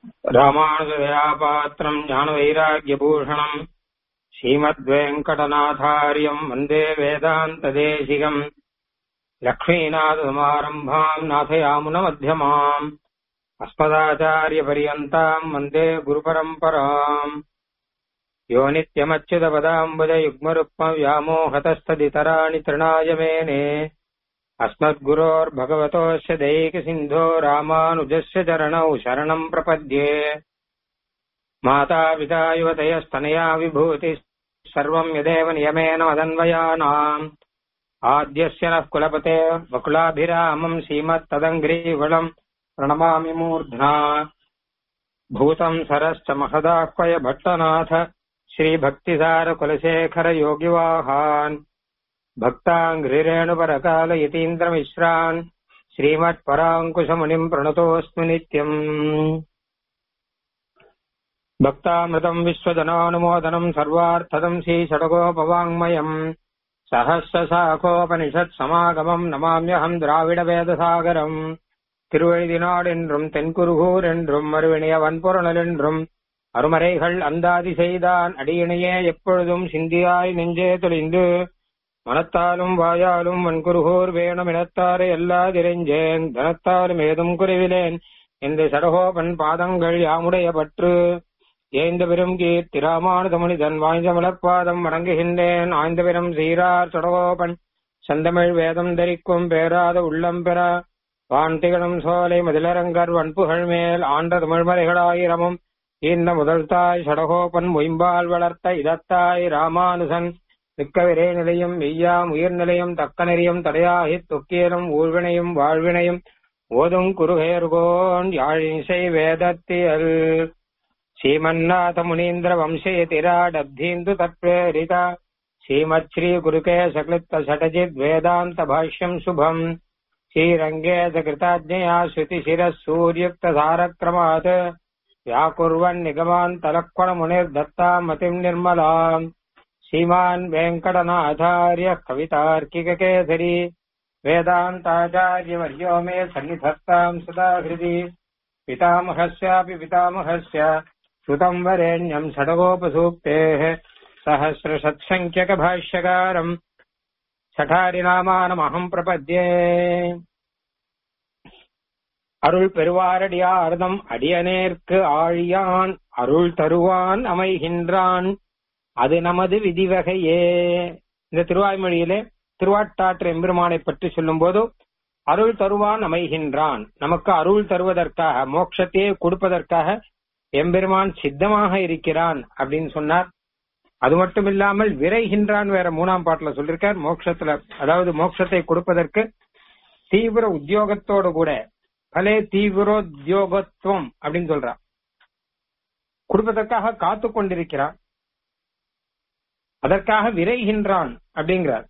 ராமானுஜதயாபாத்திரம் ஞானவைராக்கியபூஷணம் ஸ்ரீமத்வேங்கடநாதாரியம் வந்தே வேதாந்ததேசிகம் லக்ஷ்மீநாதசமாரம்பாம் நாथयामुनमध्यमाम् अस्मदाचार्यपर्यन्ताम् वन्दे गुरुपरम्पराम् यो नित्यमच्युतपदाम्बुजयुग्मरुक्मव्यामोहतस्तदितराणि तृणाय मेने अस्मद्गुरोर्भगवतोऽस्य दैकसिन्धो रामानुजस्य चरणौ शरणम् प्रपद्ये मातापिता युवतयस्तनया विभूतिः सर्वम् यदेव नियमेन मदन्वयानाम् आद्यस्य नः कुलपते वकुलाभिरामम् श्रीमत्तदङ्घ्रीवलम् प्रणमामि मूर्ध्ना भूतम् सरश्च महदाह्वय भट्टनाथ श्रीभक्तिसारकुलशेखरयोगिवाहान् भक्ताङ्घ्रिरेणुपरकालयतीन्द्रमिश्रान् श्रीमत्पराङ्कुशमुनिम् प्रणतोऽस्मि नित्यम् भक्तामृतम् विश्वजनानुमोदनम् सर्वार्थदम् श्रीषडगोपवाङ्मयम् सहस्रशाखोपनिषत्समागमम् नमाम्यहम् द्राविडवेदसागरम् திருவழுதினாடென்றும் தென்குருகூர் என்றும் மறுவினைய வன்பொருணல் என்றும் அருமறைகள் அந்தாதி செய்தான் அடியினையே எப்பொழுதும் சிந்தியாய் நெஞ்சே தொழிந்து மனத்தாலும் வாயாலும் வன்குருகூர் வேணும் இனத்தாரை எல்லா திரைஞ்சேன் தனத்தாலும் ஏதும் குறைவிலேன் இந்த சடகோபன் பாதங்கள் யாமுடைய பற்று ஏந்த பெரும் கீர்த்தி ராமானுத மனிதன் வாய்ந்த மலர்பாதம் வணங்குகின்றேன் ஆய்ந்த பெரும் சீரார் சடகோபன் செந்தமிழ் வேதம் தரிக்கும் பேராத உள்ளம் பெற வான் திகழும் சோலை மதிலரங்கர் வன்புகள் மேல் ஆண்ட தமிழ்மறைகளாயிரமும் இந்த முதல் தாய் சடகோபன் மொயம்பால் வளர்த்த இதத்தாய் ராமானுசன் மிக்கவிரே நிலையும் மெய்யாம் உயிர்நிலையும் தக்க நெறியும் தடையாகித் தொக்கியலும் ஊழ்வினையும் வாழ்வினையும் ஓதும் குருகேர்கோன் யாழிசை வேதத்தியல் ஸ்ரீமன்னாத முனீந்திர வம்சயதிராடப்தீந்து தத்வேரிதா ஸ்ரீமத் ஸ்ரீ குருகே சக்லிப்த சடஜித் வேதாந்த பாஷ்யம் சுபம் श्रीरङ्गेशकृताज्ञया श्रुतिशिरः सूर्युक्तधारक्रमात् व्याकुर्वन् निगमान्तलक्वणमुनिर्दत्ताम् मतिम् निर्मलाम् श्रीमान् वेङ्कटनाथार्यः कवितार्किककेसरी वेदान्ताचार्यवर्यो मे सन्निधत्ताम् सदा हृदि पितामहस्यापि पितामहस्य श्रुतम् वरेण्यम् षडगोपसूक्तेः सहस्रशत्सङ्ख्यकभाष्यकारम् சட்டாரிநாமானம் பிரபத்யே அருள் பெருவாரடியார்தம் அடியனேற்கு ஆழியான் அருள் தருவான் அமைகின்றான் அது நமது விதிவகையே இந்த திருவாய்மொழியிலே திருவாட்டாற்று எம்பெருமானை பற்றி சொல்லும் போது அருள் தருவான் அமைகின்றான் நமக்கு அருள் தருவதற்காக மோட்சத்தையே கொடுப்பதற்காக எம்பெருமான் சித்தமாக இருக்கிறான் அப்படின்னு சொன்னார் அது மட்டும் இல்லாமல் விரைகின்றான் வேற மூணாம் பாட்டுல சொல்லிருக்கார் மோட்சத்துல அதாவது மோட்சத்தை கொடுப்பதற்கு தீவிர உத்தியோகத்தோடு கூட பலே தீவிரோத்தியோகத்துவம் அப்படின்னு சொல்றான் கொடுப்பதற்காக காத்து கொண்டிருக்கிறான் அதற்காக விரைகின்றான் அப்படிங்கிறார்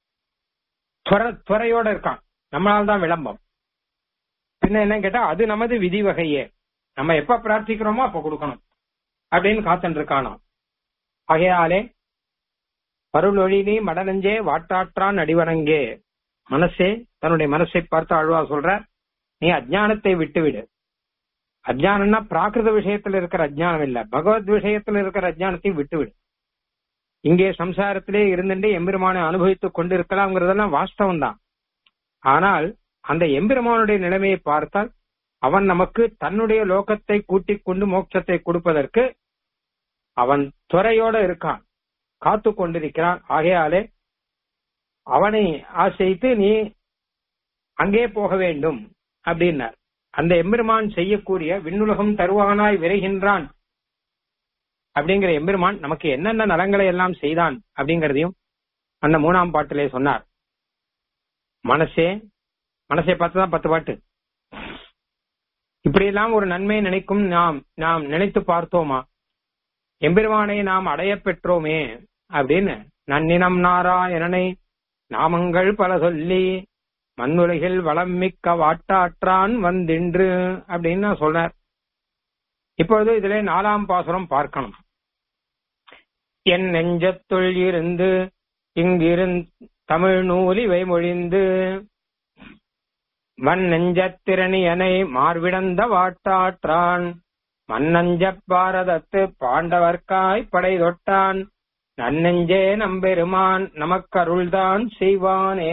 துறையோட இருக்கான் நம்மளால் தான் விளம்பம் பின்ன என்ன கேட்டா அது நமது விதி வகையே நம்ம எப்ப பிரார்த்திக்கிறோமோ அப்ப கொடுக்கணும் அப்படின்னு காத்துட்டு இருக்கானா ஆகையாலே பருளொழினி மடனஞ்சே வாட்டாற்றான் அடிவணங்கே மனசே தன்னுடைய மனசை பார்த்து அழுவா சொல்ற நீ அஜானத்தை விட்டுவிடு அஜானம்னா பிராகிருத விஷயத்துல இருக்கிற அஜானம் இல்ல பகவத் விஷயத்துல இருக்கிற அஜானத்தை விட்டுவிடு இங்கே சம்சாரத்திலே இருந்துட்டு எம்பெருமானை அனுபவித்துக் கொண்டிருக்கலாம்ங்கிறதெல்லாம் வாஸ்தவம் தான் ஆனால் அந்த எம்பெருமானுடைய நிலைமையை பார்த்தால் அவன் நமக்கு தன்னுடைய லோகத்தை கூட்டிக் கொண்டு மோட்சத்தை கொடுப்பதற்கு அவன் துறையோட இருக்கான் காத்து கொண்டிருக்கிறான் ஆகையாலே அவனை ஆசைத்து நீ அங்கே போக வேண்டும் அப்படின்னார் அந்த எம்பெருமான் செய்யக்கூடிய விண்ணுலகம் தருவானாய் விரைகின்றான் அப்படிங்கிற எம்பெருமான் நமக்கு என்னென்ன நலங்களை எல்லாம் செய்தான் அப்படிங்கறதையும் அந்த மூணாம் பாட்டிலே சொன்னார் மனசே மனசை பார்த்துதான் பத்து பாட்டு இப்படியெல்லாம் ஒரு நன்மையை நினைக்கும் நாம் நாம் நினைத்து பார்த்தோமா எம்பெருமானை நாம் அடைய பெற்றோமே அப்படின்னு நன்னினம் நாராயணனை நாமங்கள் பல சொல்லி மண்ணுலகில் வளம் மிக்க வாட்டாற்றான் வந்தின்று அப்படின்னு நான் சொல்றார் இப்பொழுது இதுல நாலாம் பாசுரம் பார்க்கணும் என் நெஞ்சத்துள் இருந்து இங்கிருந் தமிழ் நூலி வைமொழிந்து வன் நெஞ்சத்திரணியனை மார்விடந்த வாட்டாற்றான் மன்னஞ்ச பாரதத்து பாண்டவர்க்காய் படை தொட்டான் நன்னெஞ்சே நம்பெருமான் நமக்கருள்தான் செய்வானே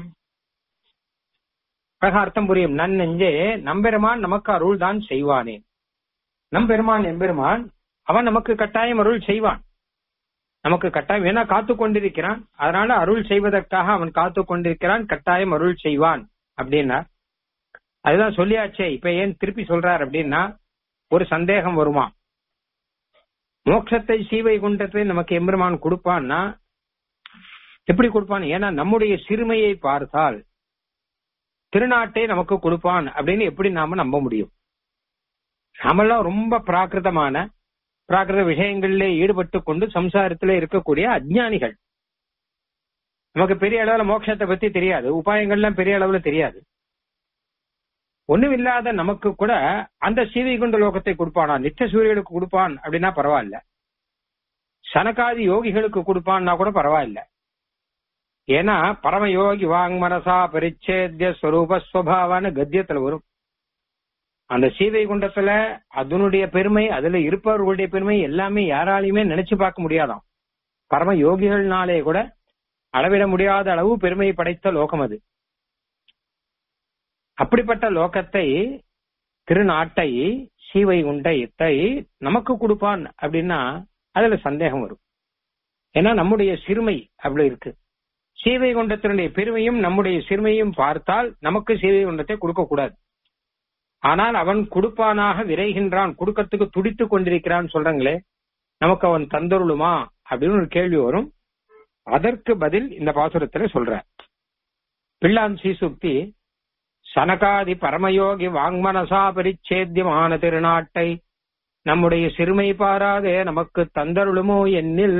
அழகா அர்த்தம் புரியும் நன்னெஞ்சே நம்பெருமான் நமக்கு அருள் தான் செய்வானே நம்பெருமான் எம்பெருமான் அவன் நமக்கு கட்டாயம் அருள் செய்வான் நமக்கு கட்டாயம் ஏன்னா காத்து கொண்டிருக்கிறான் அதனால அருள் செய்வதற்காக அவன் காத்து கொண்டிருக்கிறான் கட்டாயம் அருள் செய்வான் அப்படின்னா அதுதான் சொல்லியாச்சே இப்ப ஏன் திருப்பி சொல்றார் அப்படின்னா ஒரு சந்தேகம் வருமா மோட்சத்தை சீவை குண்டத்தை நமக்கு எம்பெருமான் கொடுப்பான்னா எப்படி கொடுப்பான் ஏன்னா நம்முடைய சிறுமையை பார்த்தால் திருநாட்டை நமக்கு கொடுப்பான் அப்படின்னு எப்படி நாம நம்ப முடியும் நாமெல்லாம் ரொம்ப பிராகிருதமான பிராகிருத விஷயங்களிலே ஈடுபட்டு கொண்டு சம்சாரத்துல இருக்கக்கூடிய அஜ்ஞானிகள் நமக்கு பெரிய அளவுல மோட்சத்தை பத்தி தெரியாது உபாயங்கள்லாம் பெரிய அளவுல தெரியாது ஒண்ணும் இல்லாத நமக்கு கூட அந்த சீதை குண்ட லோகத்தை கொடுப்பானா நித்திய சூரியனுக்கு கொடுப்பான் அப்படின்னா பரவாயில்ல சனகாதி யோகிகளுக்கு கொடுப்பான்னா கூட பரவாயில்ல ஏன்னா பரமயோகி வாங் மனசா பரிச்சேத்திய ஸ்வரூப ஸ்வபாவான கத்தியத்துல வரும் அந்த சீதை குண்டத்துல அதனுடைய பெருமை அதுல இருப்பவர்களுடைய பெருமை எல்லாமே யாராலையுமே நினைச்சு பார்க்க முடியாதாம் பரம யோகிகள்னாலே கூட அளவிட முடியாத அளவு பெருமை படைத்த லோகம் அது அப்படிப்பட்ட லோகத்தை திருநாட்டை சீவை குண்டத்தை நமக்கு கொடுப்பான் அப்படின்னா அதுல சந்தேகம் வரும் ஏன்னா நம்முடைய சிறுமை அப்படி இருக்கு சீவை குண்டத்தினுடைய பெருமையும் நம்முடைய சிறுமையும் பார்த்தால் நமக்கு சீவை குண்டத்தை கொடுக்க கூடாது ஆனால் அவன் கொடுப்பானாக விரைகின்றான் கொடுக்கறதுக்கு துடித்து கொண்டிருக்கிறான் சொல்றாங்களே நமக்கு அவன் தந்தருளுமா அப்படின்னு ஒரு கேள்வி வரும் அதற்கு பதில் இந்த பாசுரத்துல சொல்ற பிள்ளான் சீசுக்தி சனகாதி பரமயோகி வாங்மனசா பரிச்சேத்தியமான திருநாட்டை நம்முடைய சிறுமை பாராதே நமக்கு தந்தருளுமோ என்னில்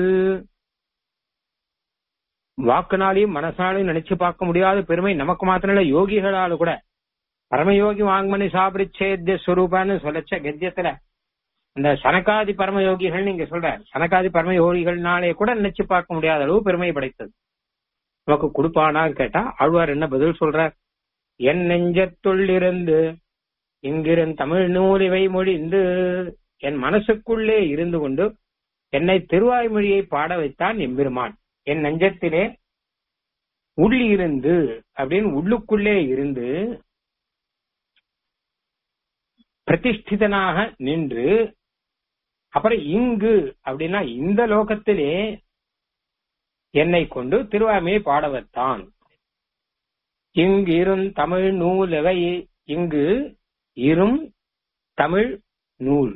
வாக்குனாலையும் மனசாலையும் நினைச்சு பார்க்க முடியாத பெருமை நமக்கு மாத்திரம் இல்ல யோகிகளால கூட பரமயோகி வாங்மணி சாபரிச்சேத்திய ஸ்வரூபான்னு சொல்லச்ச கத்தியத்துல இந்த சனகாதி பரமயோகிகள் நீங்க சொல்ற சனகாதி பரமயோகிகள்னாலே கூட நினைச்சு பார்க்க முடியாத அளவு பெருமை படைத்தது நமக்கு கொடுப்பானான்னு கேட்டா ஆழ்வார் என்ன பதில் சொல்றார் என் நெஞ்சத்துள்ளிருந்து இங்கிருந்த தமிழ் நூலிவை மொழிந்து என் மனசுக்குள்ளே இருந்து கொண்டு என்னை திருவாய்மொழியை பாட வைத்தான் எம்பெருமான் என் நெஞ்சத்திலே உள்ளிருந்து அப்படின்னு உள்ளுக்குள்ளே இருந்து பிரதிஷ்டிதனாக நின்று அப்புறம் இங்கு அப்படின்னா இந்த லோகத்திலே என்னை கொண்டு திருவாமையை பாட வைத்தான் இங்கு இரும் தமிழ் நூலவை இங்கு இரும் தமிழ் நூல்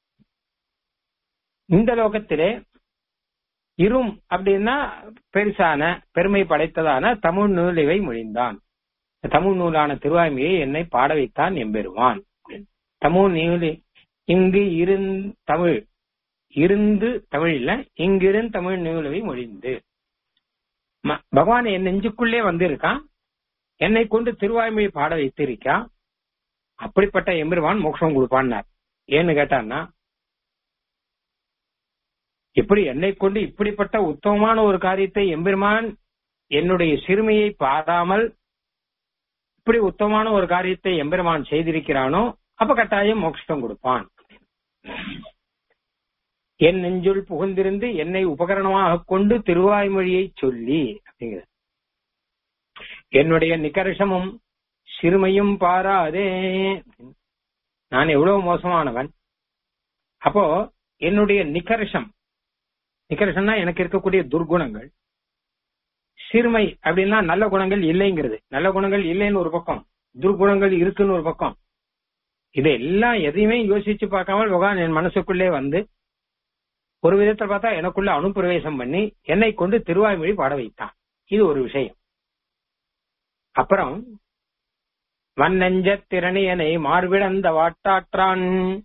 இந்த லோகத்திலே இரும் அப்படின்னா பெருசான பெருமை படைத்ததான தமிழ் நூலிவை மொழிந்தான் தமிழ் நூலான திருவாய்மையை என்னை பாட வைத்தான் எம்பெருவான் தமிழ் நூலி இங்கு இருந் தமிழ் இருந்து தமிழ் இல்ல இங்கிருந்த தமிழ் நூலவை மொழிந்து பகவான் என் நெஞ்சுக்குள்ளே வந்திருக்கான் என்னை கொண்டு திருவாய்மொழி பாட வைத்திருக்கான் அப்படிப்பட்ட எம்பெருமான் மோட்சம் கொடுப்பான்னார் ஏன்னு கேட்டான்னா எப்படி என்னை கொண்டு இப்படிப்பட்ட உத்தமமான ஒரு காரியத்தை எம்பெருமான் என்னுடைய சிறுமையை பாராமல் இப்படி உத்தமமான ஒரு காரியத்தை எம்பெருமான் செய்திருக்கிறானோ அப்ப கட்டாயம் மோட்சம் கொடுப்பான் என் நெஞ்சுள் புகுந்திருந்து என்னை உபகரணமாக கொண்டு திருவாய்மொழியை சொல்லி அப்படிங்கிற என்னுடைய நிகர்ஷமும் சிறுமையும் பாராதே நான் எவ்வளவு மோசமானவன் அப்போ என்னுடைய நிகர்ஷம் நிகர்ஷம்னா எனக்கு இருக்கக்கூடிய துர்குணங்கள் சிறுமை அப்படின்னா நல்ல குணங்கள் இல்லைங்கிறது நல்ல குணங்கள் இல்லைன்னு ஒரு பக்கம் துர்குணங்கள் இருக்குன்னு ஒரு பக்கம் இதெல்லாம் எதையுமே யோசிச்சு பார்க்காமல் பகவான் என் மனசுக்குள்ளே வந்து ஒரு விதத்துல பார்த்தா எனக்குள்ள அனுப்பிரவேசம் பண்ணி என்னை கொண்டு திருவாய்மொழி பாட வைத்தான் இது ஒரு விஷயம் அப்புறம் வன்னஞ்ச திறனியனை மார்பிழந்த வாட்டாற்றான்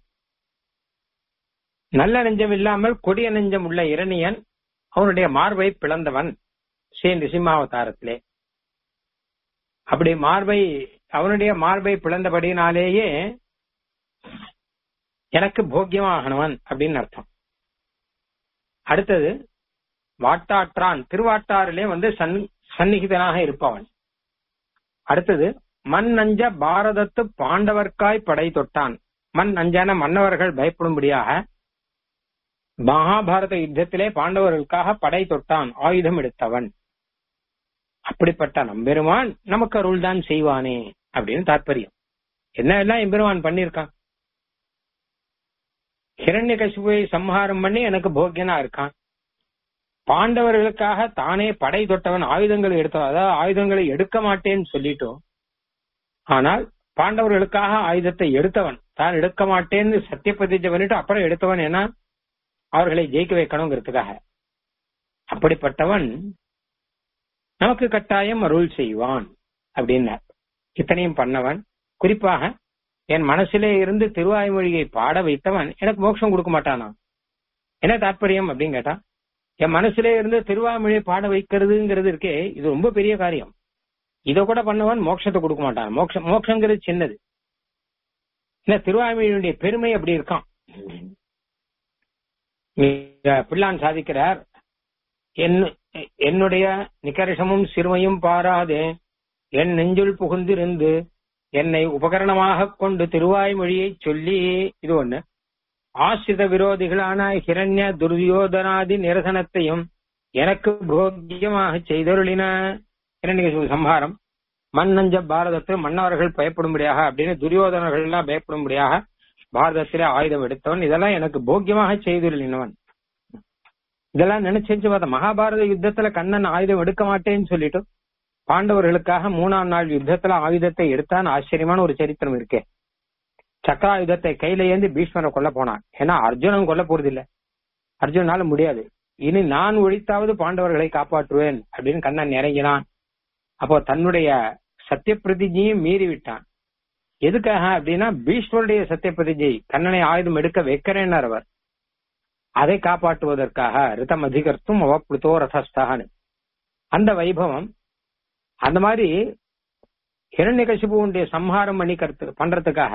நல்ல நெஞ்சம் இல்லாமல் கொடிய நெஞ்சம் உள்ள இரணியன் அவனுடைய மார்பை பிளந்தவன் ஸ்ரீ நிசிம்மாவதாரத்திலே அப்படி மார்பை அவனுடைய மார்பை பிளந்தபடினாலேயே எனக்கு போக்கியமாகனவன் அப்படின்னு அர்த்தம் அடுத்தது வாட்டாற்றான் திருவாட்டாறிலே வந்து சன் சந்நிகிதனாக இருப்பவன் அடுத்தது மண் நஞ்ச பாரதத்து பாண்டவர்க்காய் படை தொட்டான் மண் அஞ்சான மன்னவர்கள் பயப்படும்படியாக மகாபாரத யுத்தத்திலே பாண்டவர்களுக்காக படை தொட்டான் ஆயுதம் எடுத்தவன் அப்படிப்பட்ட நம்பெருமான் நமக்கு அருள் தான் செய்வானே அப்படின்னு தாற்பயம் என்ன எல்லாம் எம்பெருமான் பண்ணிருக்கான் ஹிரண்ய கசிபுவை சம்ஹாரம் பண்ணி எனக்கு போக்கியனா இருக்கான் பாண்டவர்களுக்காக தானே படை தொட்டவன் ஆயுதங்களை எடுத்தவன் அதாவது ஆயுதங்களை எடுக்க மாட்டேன்னு சொல்லிட்டோம் ஆனால் பாண்டவர்களுக்காக ஆயுதத்தை எடுத்தவன் தான் எடுக்க மாட்டேன்னு சத்திய பிரதிஜை பண்ணிட்டு அப்புறம் எடுத்தவன் ஏன்னா அவர்களை ஜெயிக்க வைக்கணுங்கிறதுக்காக அப்படிப்பட்டவன் நமக்கு கட்டாயம் அருள் செய்வான் அப்படின்னார் இத்தனையும் பண்ணவன் குறிப்பாக என் மனசிலே இருந்து திருவாய்மொழியை பாட வைத்தவன் எனக்கு மோட்சம் கொடுக்க மாட்டானா என்ன தாற்பயம் அப்படின்னு கேட்டா என் மனசுல இருந்து திருவாய்மொழியை பாட வைக்கிறதுங்கிறது இருக்கே இது ரொம்ப பெரிய காரியம் இத கூட பண்ணவன் மோட்சத்தை கொடுக்க மாட்டான் மோட்சம் மோட்சங்கிறது சின்னது என்ன திருவாய்மொழியுடைய பெருமை அப்படி இருக்கான் பிள்ளான் சாதிக்கிறார் என்னுடைய நிகர்ஷமும் சிறுமையும் பாராதே என் நெஞ்சுள் புகுந்திருந்து என்னை உபகரணமாக கொண்டு திருவாய்மொழியை சொல்லி இது ஒண்ணு ஆசிரித விரோதிகளான ஹிரண்ய துரியோதனாதி நிரசனத்தையும் எனக்கு போக்கியமாக செய்தருளின இரண்டு சம்ஹாரம் மண்ணஞ்ச பாரதத்து மன்னவர்கள் பயப்படும்படியாக அப்படின்னு துரியோதனர்கள் எல்லாம் பயப்படும்படியாக பாரதத்திலே ஆயுதம் எடுத்தவன் இதெல்லாம் எனக்கு போக்கியமாக செய்துள்ளினவன் இதெல்லாம் நினைச்சு பார்த்த மகாபாரத யுத்தத்துல கண்ணன் ஆயுதம் எடுக்க மாட்டேன்னு சொல்லிட்டு பாண்டவர்களுக்காக மூணாம் நாள் யுத்தத்துல ஆயுதத்தை எடுத்தான் ஆச்சரியமான ஒரு சரித்திரம் இருக்கே சக்கராயுதத்தை கையில ஏந்தி பீஷ்மரை கொல்ல போனான் ஏன்னா அர்ஜுனன் கொல்ல போறது இல்ல அர்ஜுனால முடியாது இனி நான் ஒழித்தாவது பாண்டவர்களை காப்பாற்றுவேன் அப்படின்னு கண்ணன் இறங்கினான் அப்போ தன்னுடைய சத்திய பிரதிஜையும் மீறி விட்டான் எதுக்காக அப்படின்னா பீஷ்மருடைய சத்திய பிரதிஜை கண்ணனை ஆயுதம் எடுக்க வைக்கிறேன்னார் அவர் அதை காப்பாற்றுவதற்காக ரிதம் அதிகர்த்தும் அவப்ளுதோ ரதஸ்தான்னு அந்த வைபவம் அந்த மாதிரி ஹிரண்யகசிபுடைய சம்ஹாரம் பண்ணி கருத்து பண்றதுக்காக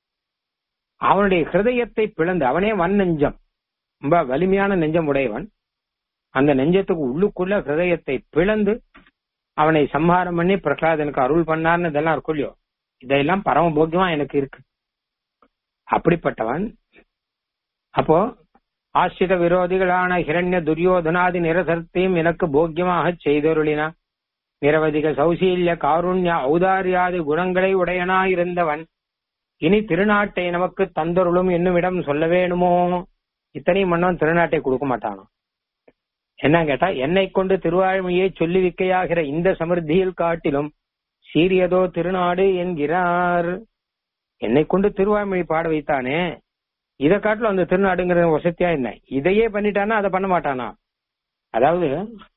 அவனுடைய ஹிருதயத்தை பிளந்து அவனே வன் நெஞ்சம் ரொம்ப வலிமையான நெஞ்சம் உடையவன் அந்த நெஞ்சத்துக்கு உள்ளுக்குள்ள ஹிருதயத்தை பிளந்து அவனை சம்ஹாரம் பண்ணி பிரகலாதனுக்கு அருள் பண்ணார்னு இதெல்லாம் இருக்கும் இல்லையோ இதெல்லாம் பரம போக்கியமா எனக்கு இருக்கு அப்படிப்பட்டவன் அப்போ ஆசிரித விரோதிகளான ஹிரண்ய துரியோதனாதி நிரசத்தையும் எனக்கு போக்கியமாக செய்தருளினா நிரவதிக சௌசீல்ய காருண்ய ஔதாரியாதி குணங்களை உடையனாயிருந்தவன் இனி திருநாட்டை நமக்கு தந்தருளும் என்னுமிடம் சொல்ல வேணுமோ இத்தனையும் மன்னவன் திருநாட்டை கொடுக்க மாட்டானோ என்ன கேட்டா என்னை கொண்டு திருவாழ்மையை சொல்லிவிக்கையாகிற இந்த சமிருத்தியில் காட்டிலும் சீரியதோ திருநாடு என்கிறார் என்னை கொண்டு திருவாய்மொழி பாட வைத்தானே இதை காட்டிலும் அந்த திருநாடுங்கிற வசதியா என்ன இதையே பண்ணிட்டானா அதை பண்ண மாட்டானா அதாவது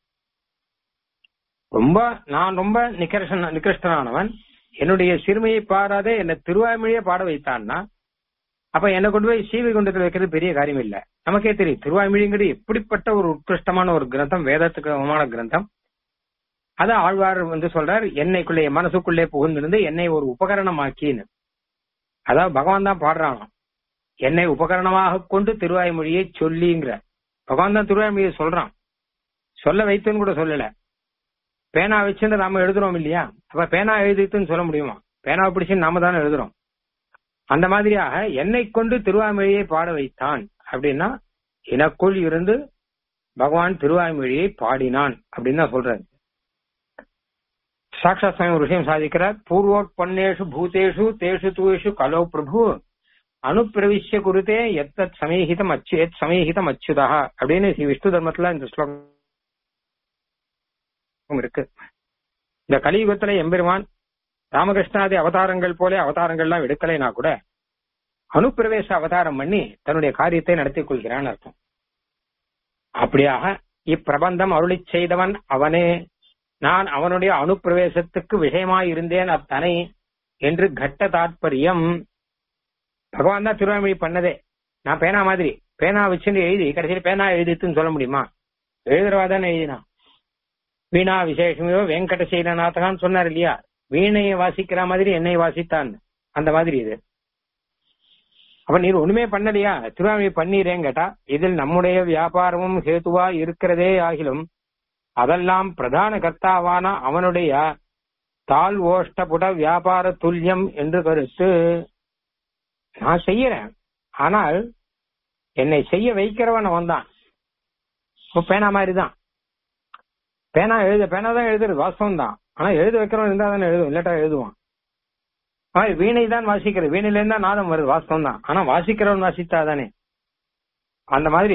ரொம்ப நான் ரொம்ப நிகர்ஷன் நிகிருஷ்டனானவன் என்னுடைய சிறுமையை பாராதே என்ன திருவாய்மொழியை பாட வைத்தான்னா அப்ப என்னை கொண்டு போய் சீவை குண்டத்தில் வைக்கிறது பெரிய காரியம் இல்ல நமக்கே தெரியும் திருவாய்மொழிங்கிறது எப்படிப்பட்ட ஒரு உத்கிருஷ்டமான ஒரு கிரந்தம் வேதத்துக்குமான கிரந்தம் அத ஆழ்வார் வந்து சொல்றார் என்னைக்குள்ளே மனசுக்குள்ளே புகுந்திருந்து என்னை ஒரு உபகரணமாக்கின்னு அதாவது பகவான் தான் பாடுறானோ என்னை உபகரணமாக கொண்டு திருவாய்மொழியை சொல்லிங்கிற பகவான் தான் திருவாய்மொழியை சொல்றான் சொல்ல வைத்துன்னு கூட சொல்லல பேனா வச்சுன்னு நாம எழுதுறோம் இல்லையா அப்ப பேனா எழுதிட்டுன்னு சொல்ல முடியுமா பேனாவை பிடிச்சு நாம தானே எழுதுறோம் அந்த மாதிரியாக என்னை கொண்டு திருவாய்மொழியை பாட வைத்தான் அப்படின்னா எனக்குள் இருந்து பகவான் திருவாய்மொழியை பாடினான் அப்படின்னு தான் சொல்றாரு சாட்சா சுவாமி ஒரு விஷயம் சாதிக்கிறார் பூர்வோட்பன்னேஷு பூதேஷு தேஷு தூஷு கலோ பிரபு அனுப்பிரவிஷ்ய குருத்தே எத்தத் சமீகிதம் அச்சு எத் சமீகிதம் அச்சுதா அப்படின்னு ஸ்ரீ விஷ்ணு தர்மத்துல இந்த ஸ்லோகம் இருக்கு இந்த கலியுகத்துல எம்பெருமான் ராமகிருஷ்ணாதி அவதாரங்கள் போல அவதாரங்கள்லாம் எடுக்கலைனா கூட அனுப்பிரவேச அவதாரம் பண்ணி தன்னுடைய காரியத்தை நடத்தி கொள்கிறான் அர்த்தம் அப்படியாக இப்பிரபந்தம் அருளி செய்தவன் அவனே நான் அவனுடைய அனுப்பிரவேசத்துக்கு விஷயமாய் இருந்தேன் அத்தனை என்று கட்ட தாற்பயம் பகவான் தான் திருவாய்மொழி பண்ணதே நான் பேனா மாதிரி பேனா வச்சுட்டு எழுதி கடைசியில் பேனா எழுதித்துன்னு சொல்ல முடியுமா எழுதுறவா தானே எழுதினா வீணா விசேஷமையோ வெங்கடசீலநாதகான்னு சொன்னார் இல்லையா வீணையை வாசிக்கிற மாதிரி என்னை வாசித்தான் அந்த மாதிரி இது அப்ப நீர் ஒண்ணுமே பண்ணலையா திருவாமி பண்ணீரேன்னு கேட்டா இதில் நம்முடைய வியாபாரமும் ஹேதுவா இருக்கிறதே ஆகிலும் அதெல்லாம் பிரதான கர்த்தாவான அவனுடைய தாழ் ஓஷ்டபுட வியாபார துல்லியம் என்று கருத்து நான் செய்யறேன் ஆனால் என்னை செய்ய வைக்கிறவன் அவன் தான் இப்போ பேனா மாதிரி தான் பேனா எழுத பேனா தான் எழுதுறது வாஸ்தவம் தான் ஆனா எழுத வைக்கிறவன் இருந்தா தானே எழுதும் இல்லாட்டா எழுதுவான் ஆ, வீணை தான் வாசிக்கிறது வீணையில இருந்தா நாதம் வருது வாஸ்தவம் தான் ஆனா வாசிக்கிறவன் வாசித்தா தானே அந்த மாதிரி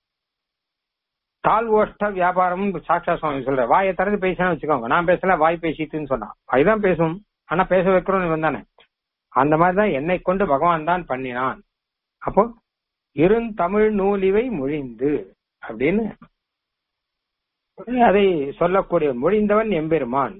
தால் ஓஷ்ட வியாபாரம் சாக்ஷா சுவாமி சொல்ற வாயை திறந்து பேசினா வச்சுக்கோங்க நான் பேசல வாய் பேசிட்டுன்னு சொன்னான் வாய் தான் பேசும் ஆனா பேச வைக்கிறோம் இவன் தானே அந்த மாதிரிதான் என்னை கொண்டு பகவான் தான் பண்ணினான் அப்போ இருந்தமிழ் நூலிவை மொழிந்து அப்படின்னு அதை சொல்லக்கூடிய மொழிந்தவன் எம்பெருமான்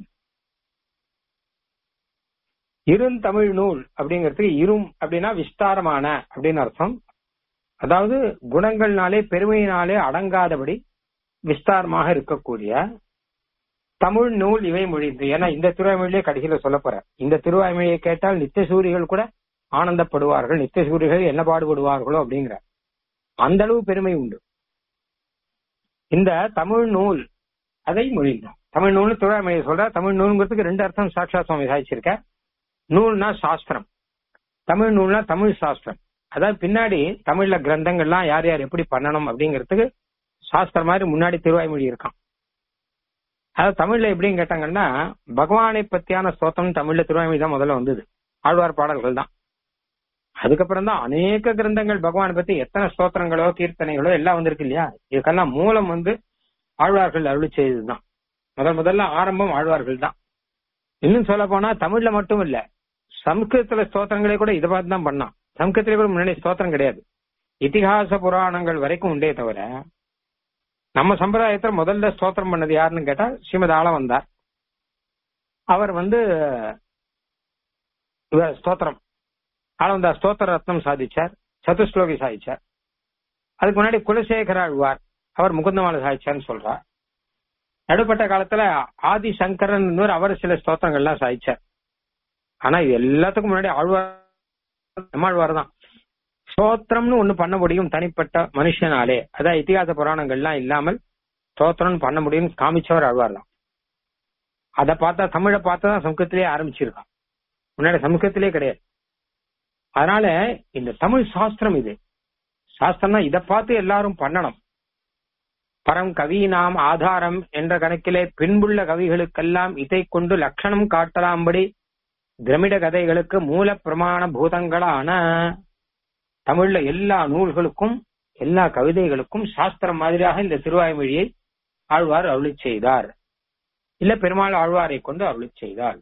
இருந்தமிழ் நூல் அப்படிங்கிறதுக்கு இரும் அப்படின்னா விஸ்தாரமான அப்படின்னு அர்த்தம் அதாவது குணங்கள்னாலே பெருமையினாலே அடங்காதபடி விஸ்தாரமாக இருக்கக்கூடிய தமிழ் நூல் இவை மொழிந்து ஏன்னா இந்த திருவாய்மொழியே கடைசியில சொல்ல போற இந்த திருவாய்மொழியை கேட்டால் நித்தியசூரிகள் கூட ஆனந்தப்படுவார்கள் நித்தியசூரிகள் என்ன பாடுபடுவார்களோ அப்படிங்கிற அந்த அளவு பெருமை உண்டு இந்த தமிழ் நூல் அதை மொழிந்தோம் தமிழ் நூல் திருவாய்மொழியை சொல்ற தமிழ் நூல்ங்கிறதுக்கு ரெண்டு அர்த்தம் சாட்சா சுவாமி சாதிச்சிருக்க நூல்னா சாஸ்திரம் தமிழ் நூல்னா தமிழ் சாஸ்திரம் அதாவது பின்னாடி தமிழ்ல கிரந்தங்கள்லாம் யார் யார் எப்படி பண்ணணும் அப்படிங்கிறதுக்கு சாஸ்திரம் மாதிரி முன்னாடி திருவாய்மொழி இருக்கான் அதாவது தமிழ்ல எப்படின்னு கேட்டாங்கன்னா பகவானை பத்தியான ஸ்தோத்திரம் தமிழ்ல திருவாய்மொழி தான் முதல்ல வந்தது ஆழ்வார் பாடல்கள் தான் அதுக்கப்புறம் தான் அநேக கிரந்தங்கள் பகவானை பத்தி எத்தனை ஸ்தோத்திரங்களோ கீர்த்தனைகளோ எல்லாம் வந்திருக்கு இல்லையா இதுக்கெல்லாம் மூலம் வந்து ஆழ்வார்கள் அருளி செய்ததுதான் முதல் முதல்ல ஆரம்பம் ஆழ்வார்கள் தான் இன்னும் சொல்ல போனா தமிழ்ல மட்டும் இல்ல சம்ஸ்கிருதத்துல ஸ்தோத்திரங்களே கூட இதை பார்த்து தான் பண்ணான் சம்ஸ்கிருதத்துல கூட முன்னாடி ஸ்தோத்திரம் கிடையாது இதிகாச புராணங்கள் வரைக்கும் உண்டே தவிர நம்ம சம்பிரதாயத்துல முதல்ல ஸ்தோத்திரம் பண்ணது யாருன்னு கேட்டா ஸ்ரீமத் ஆள வந்தார் அவர் வந்து இவர் ஸ்தோத்திரம் ஆளவந்தார் ஸ்தோத்திர ரத்னம் சாதிச்சார் சதுஸ்லோகி சாதிச்சார் அதுக்கு முன்னாடி குலசேகர ஆழ்வார் அவர் முகுந்தமாலை சாதிச்சார்னு சொல்றார் நடுப்பட்ட காலத்துல ஆதி சங்கரன் அவர் சில ஸ்தோத்திரங்கள்லாம் சாதிச்சார் ஆனா இது எல்லாத்துக்கும் முன்னாடி ஆழ்வார் நம்மாழ்வார் தான் ஸ்தோத்திரம்னு ஒண்ணு பண்ண முடியும் தனிப்பட்ட மனுஷனாலே அதான் இத்திகாச புராணங்கள்லாம் இல்லாமல் ஸ்தோத்திரம் பண்ண முடியும் காமிச்சவர் ஆழ்வார் தான் அதை பார்த்தா தமிழை பார்த்தா தான் சமூகத்திலேயே ஆரம்பிச்சிருக்கான் முன்னாடி சமூகத்திலே கிடையாது அதனால இந்த தமிழ் சாஸ்திரம் இது சாஸ்திரம்னா இதை பார்த்து எல்லாரும் பண்ணணும் பரம் கவி நாம் ஆதாரம் என்ற கணக்கிலே பின்புள்ள கவிகளுக்கெல்லாம் இதை கொண்டு லட்சணம் காட்டலாம்படி திரமிட கதைகளுக்கு மூல பிரமாண பூதங்களான தமிழ்ல எல்லா நூல்களுக்கும் எல்லா கவிதைகளுக்கும் சாஸ்திரம் மாதிரியாக இந்த திருவாய்மொழியை ஆழ்வார் அருளி செய்தார் இல்ல பெருமாள் ஆழ்வாரை கொண்டு அருளி செய்தார்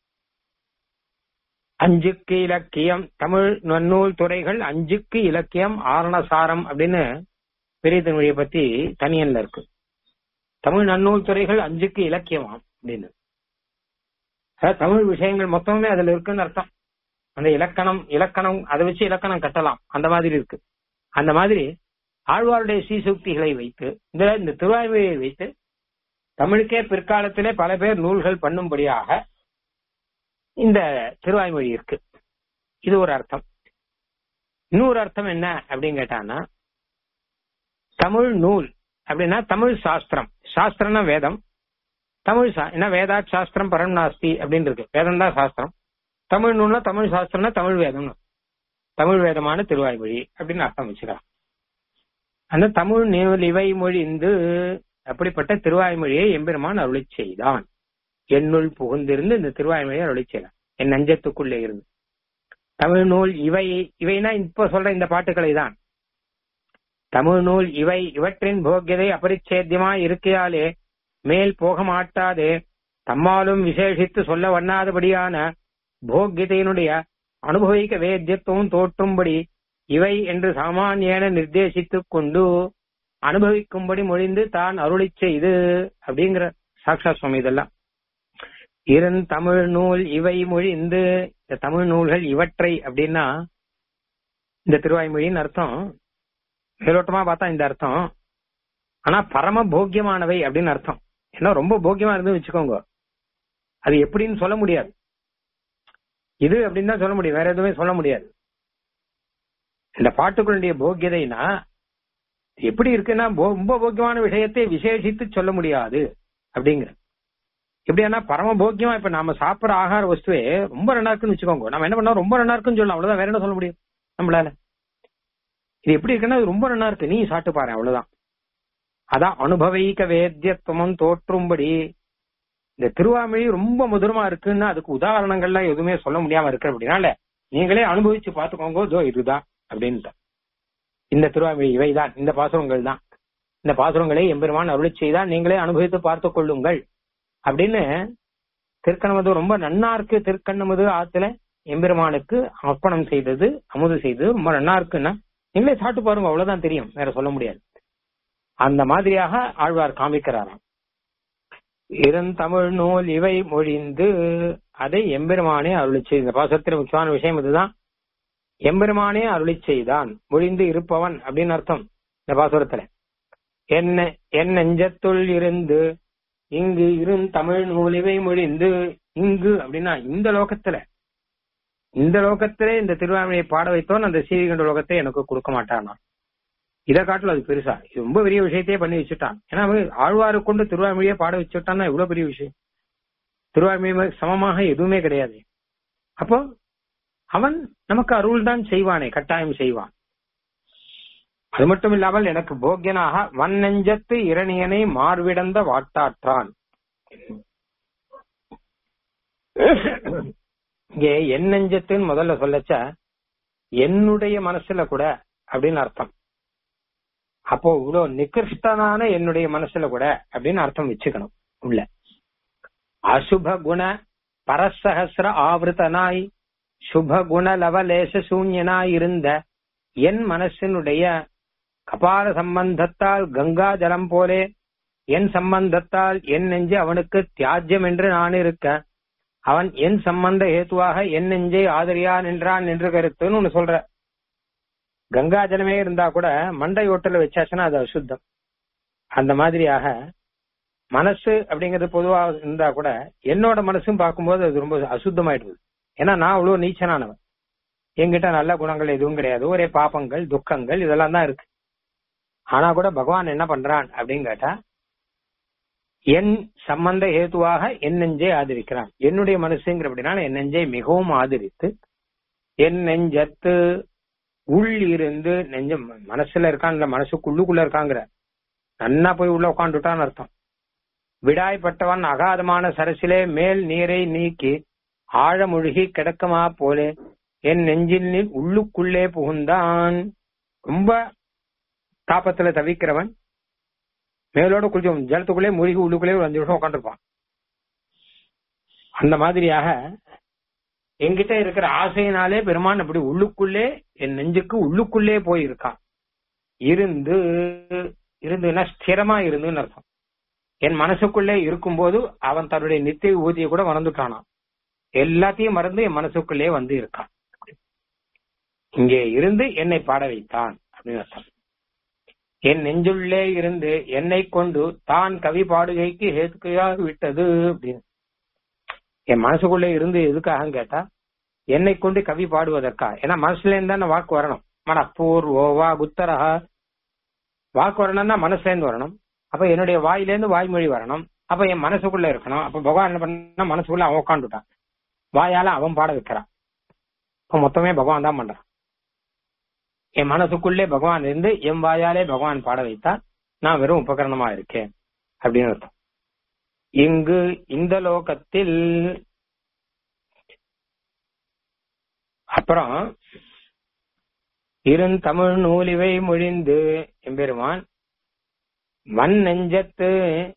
அஞ்சுக்கு இலக்கியம் தமிழ் நன்னூல் துறைகள் அஞ்சுக்கு இலக்கியம் ஆரணசாரம் அப்படின்னு பெரிய தமிழியை பத்தி தனியன்ல இருக்கு தமிழ் நன்னூல் துறைகள் அஞ்சுக்கு இலக்கியமாம் அப்படின்னு அதாவது தமிழ் விஷயங்கள் மொத்தமே அதுல இருக்குன்னு அர்த்தம் அந்த இலக்கணம் இலக்கணம் அதை வச்சு இலக்கணம் கட்டலாம் அந்த மாதிரி இருக்கு அந்த மாதிரி ஆழ்வாருடைய சீசுக்திகளை வைத்து இந்த இந்த திருவாய்மொழியை வைத்து தமிழுக்கே பிற்காலத்திலே பல பேர் நூல்கள் பண்ணும்படியாக இந்த திருவாய்மொழி இருக்கு இது ஒரு அர்த்தம் இன்னொரு அர்த்தம் என்ன அப்படின்னு கேட்டான்னா தமிழ் நூல் அப்படின்னா தமிழ் சாஸ்திரம் சாஸ்திரம்னா வேதம் தமிழ் சா என்ன வேதா சாஸ்திரம் பரம் நாஸ்தி அப்படின்னு இருக்கு வேதம் தான் சாஸ்திரம் தமிழ் நூல்னா தமிழ் சாஸ்திரம்னா தமிழ் வேதம்னு தமிழ் வேதமான திருவாய்மொழி அப்படின்னு அர்த்தம் வச்சுக்கலாம் அந்த தமிழ் நூல் இவை மொழிந்து அப்படிப்பட்ட திருவாய்மொழியை எம்பெருமான் அருளி செய்தான் என்னுள் புகுந்திருந்து இந்த திருவாய்மொழியை அருளி செய்தான் என் நஞ்சத்துக்குள்ளே இருந்து தமிழ் நூல் இவை இவைனா இப்ப சொல்ற இந்த பாட்டுக்களை தான் தமிழ் நூல் இவை இவற்றின் போக்கியதை அபரிச்சேத்தியமா இருக்கையாலே மேல் போக மாட்டாதே தம்மாலும் விசேஷித்து சொல்ல வண்ணாதபடியான போக்கியதையினுடைய அனுபவிக்க வேத்தியத்துவம் தோற்றும்படி இவை என்று சாமானியன நிர்தேசித்துக் கொண்டு அனுபவிக்கும்படி மொழிந்து தான் அருளி செய்து அப்படிங்கிற சாக்ஷா சுவாமி இதெல்லாம் இருந் தமிழ் நூல் இவை மொழிந்து இந்த தமிழ் நூல்கள் இவற்றை அப்படின்னா இந்த திருவாய்மொழின்னு அர்த்தம் மேலோட்டமா பார்த்தா இந்த அர்த்தம் ஆனா பரம போக்கியமானவை அப்படின்னு அர்த்தம் ஏன்னா ரொம்ப போக்கியமா இருந்து வச்சுக்கோங்க அது எப்படின்னு சொல்ல முடியாது இது அப்படின்னு தான் சொல்ல முடியும் வேற எதுவுமே சொல்ல முடியாது இந்த பாட்டுக்களுடைய போக்கியதைனா எப்படி இருக்குன்னா ரொம்ப போக்கியமான விஷயத்தை விசேஷித்து சொல்ல முடியாது அப்படிங்கிற எப்படின்னா பரமபோக்கியமா இப்ப நாம சாப்பிடுற ஆகார வஸ்துவே ரொம்ப நல்லா இருக்குன்னு வச்சுக்கோங்க நம்ம என்ன பண்ணோம் ரொம்ப நல்லா இருக்குன்னு சொல்லலாம் அவ்வளவுதான் வேற என்ன சொல்ல முடியும் நம்மளால இது எப்படி இருக்குன்னா இது ரொம்ப நல்லா இருக்கு நீ சாப்பிட்டு பாரு அவ்வளவுதான் அதான் அனுபவிக்க வேத்தியத்துவம் தோற்றும்படி இந்த திருவாமொழி ரொம்ப மதுரமா இருக்குன்னா அதுக்கு உதாரணங்கள்லாம் எதுவுமே சொல்ல முடியாம இருக்கு அப்படின்னால நீங்களே அனுபவிச்சு பாத்துக்கோங்க ஜோ இதுதான் அப்படின்ட்டு இந்த திருவாமொழி இவைதான் இந்த பாசுரங்கள் தான் இந்த பாசுரங்களை எம்பெருமான் அருளி செய்தால் நீங்களே அனுபவித்து பார்த்துக் கொள்ளுங்கள் அப்படின்னு திருக்கண்ணமது ரொம்ப நன்னா இருக்கு திருக்கண்ணமது ஆத்துல எம்பெருமானுக்கு அர்ப்பணம் செய்தது அமுது செய்தது ரொம்ப நன்னா இருக்குன்னா நீங்களே சாப்பிட்டு பாருங்க அவ்வளவுதான் தெரியும் வேற சொல்ல முடியாது அந்த மாதிரியாக ஆழ்வார் காமிக்கிறாராம் இருந்தமிழ் நூல் இவை மொழிந்து அதை எம்பெருமானே அருளி செய்த இந்த பாசத்தின் முக்கியமான விஷயம் இதுதான் எம்பெருமானே அருளி செய்தான் மொழிந்து இருப்பவன் அப்படின்னு அர்த்தம் இந்த பாசுரத்துல என்ன என் நெஞ்சத்துள் இருந்து இங்கு இருந் தமிழ் நூலிவை மொழிந்து இங்கு அப்படின்னா இந்த லோகத்துல இந்த லோகத்திலே இந்த திருவாமையை பாட வைத்தோன் அந்த சீவிகண்ட லோகத்தை எனக்கு கொடுக்க மாட்டானா இதை காட்டிலும் அது பெருசா இது ரொம்ப பெரிய விஷயத்தையே பண்ணி வச்சுட்டான் ஏன்னா அவன் ஆழ்வாரை கொண்டு திருவாமொழியை பாட வச்சுட்டான்னா இவ்வளவு பெரிய விஷயம் திருவாமொழி சமமாக எதுவுமே கிடையாது அப்போ அவன் நமக்கு அருள் தான் செய்வானே கட்டாயம் செய்வான் அது மட்டும் இல்லாமல் எனக்கு போக்கியனாக வன்னெஞ்சத்து இரணியனை மார்விடந்த வாட்டாற்றான் இங்கே என் நெஞ்சத்துன்னு முதல்ல சொல்லச்ச என்னுடைய மனசுல கூட அப்படின்னு அர்த்தம் அப்போ இவ்வளவு நிகிருஷ்டனான என்னுடைய மனசுல கூட அப்படின்னு அர்த்தம் வச்சுக்கணும் உள்ள அசுப குண பரசகசிர ஆவருத்தனாய் சுப குண லவலேச சூன்யனாய் இருந்த என் மனசினுடைய கபால சம்பந்தத்தால் கங்கா ஜலம் போலே என் சம்பந்தத்தால் என் நெஞ்சு அவனுக்கு தியாஜ்யம் என்று நான் இருக்க அவன் என் சம்பந்த ஹேத்துவாக என் நெஞ்சை ஆதரியான் என்றான் என்று கருத்துன்னு ஒண்ணு சொல்ற கங்கா ஜலமே இருந்தா கூட மண்டை ஓட்டல வச்சாச்சுன்னா அது அசுத்தம் அந்த மாதிரியாக மனசு அப்படிங்கிறது பொதுவா இருந்தா கூட என்னோட மனசும் பார்க்கும்போது அது ரொம்ப அசுத்தமாயிடுது ஏன்னா நான் அவ்வளவு நீச்சனானவன் என்கிட்ட நல்ல குணங்கள் எதுவும் கிடையாது ஒரே பாப்பங்கள் துக்கங்கள் இதெல்லாம் தான் இருக்கு ஆனா கூட பகவான் என்ன பண்றான் அப்படின்னு கேட்டா என் சம்பந்த ஹேதுவாக என் நெஞ்சை ஆதரிக்கிறான் என்னுடைய மனசுங்கிற அப்படின்னால என் நெஞ்சை மிகவும் ஆதரித்து என் நெஞ்சத்து உள் இருந்து நெஞ்சம் மனசுல இருக்கான் இல்ல மனசுக்குள்ளுக்குள்ள இருக்காங்கிற நன்னா போய் உள்ள உட்காந்துட்டான்னு அர்த்தம் விடாய்ப்பட்டவன் அகாதமான சரசிலே மேல் நீரை நீக்கி ஆழமொழுகி கிடக்குமா போலே என் நெஞ்சில் உள்ளுக்குள்ளே புகுந்தான் ரொம்ப தாப்பத்துல தவிக்கிறவன் மேலோட கொஞ்சம் ஜலத்துக்குள்ளே மூழ்கி உள்ளுக்குள்ளே ஒரு அஞ்சு நிமிஷம் உட்காந்துருப்பான் அந்த மாதிரியாக என்கிட்ட இருக்கிற ஆசையினாலே பெருமான் அப்படி உள்ளுக்குள்ளே என் நெஞ்சுக்கு உள்ளுக்குள்ளே போயிருக்கான் இருந்து இருந்துன்னா ஸ்திரமா இருந்துன்னு அர்த்தம் என் மனசுக்குள்ளே இருக்கும்போது அவன் தன்னுடைய நித்திய ஊதிய கூட மறந்துட்டானான் எல்லாத்தையும் மறந்து என் மனசுக்குள்ளே வந்து இருக்கான் இங்கே இருந்து என்னை பாட வைத்தான் அப்படின்னு அர்த்தம் என் நெஞ்சுள்ளே இருந்து என்னை கொண்டு தான் கவி பாடுகைக்கு ஹேத்துக்கையாக விட்டது அப்படின்னு என் மனசுக்குள்ளே இருந்து எதுக்காக கேட்டா என்னை கொண்டு கவி பாடுவதற்கா ஏன்னா மனசுல இருந்து தானே வாக்கு வரணும் மன பூர்வோவா குத்தரஹா வாக்கு வரணும்னா மனசுல இருந்து வரணும் அப்ப என்னுடைய வாயிலேருந்து வாய்மொழி வரணும் அப்ப என் மனசுக்குள்ள இருக்கணும் அப்ப பகவான் என்ன பண்ணா மனசுக்குள்ள அவன் உட்காந்துட்டான் வாயால அவன் பாட வைக்கிறான் இப்ப மொத்தமே பகவான் தான் பண்றான் என் மனசுக்குள்ளே பகவான் இருந்து என் வாயாலே பகவான் பாட வைத்தால் நான் வெறும் உபகரணமா இருக்கேன் அப்படின்னு அர்த்தம் இங்கு இந்த லோகத்தில் அப்புறம் இருந்தமிழ் நூலிவை மொழிந்து எம்பெருமான் வன் நெஞ்சத்து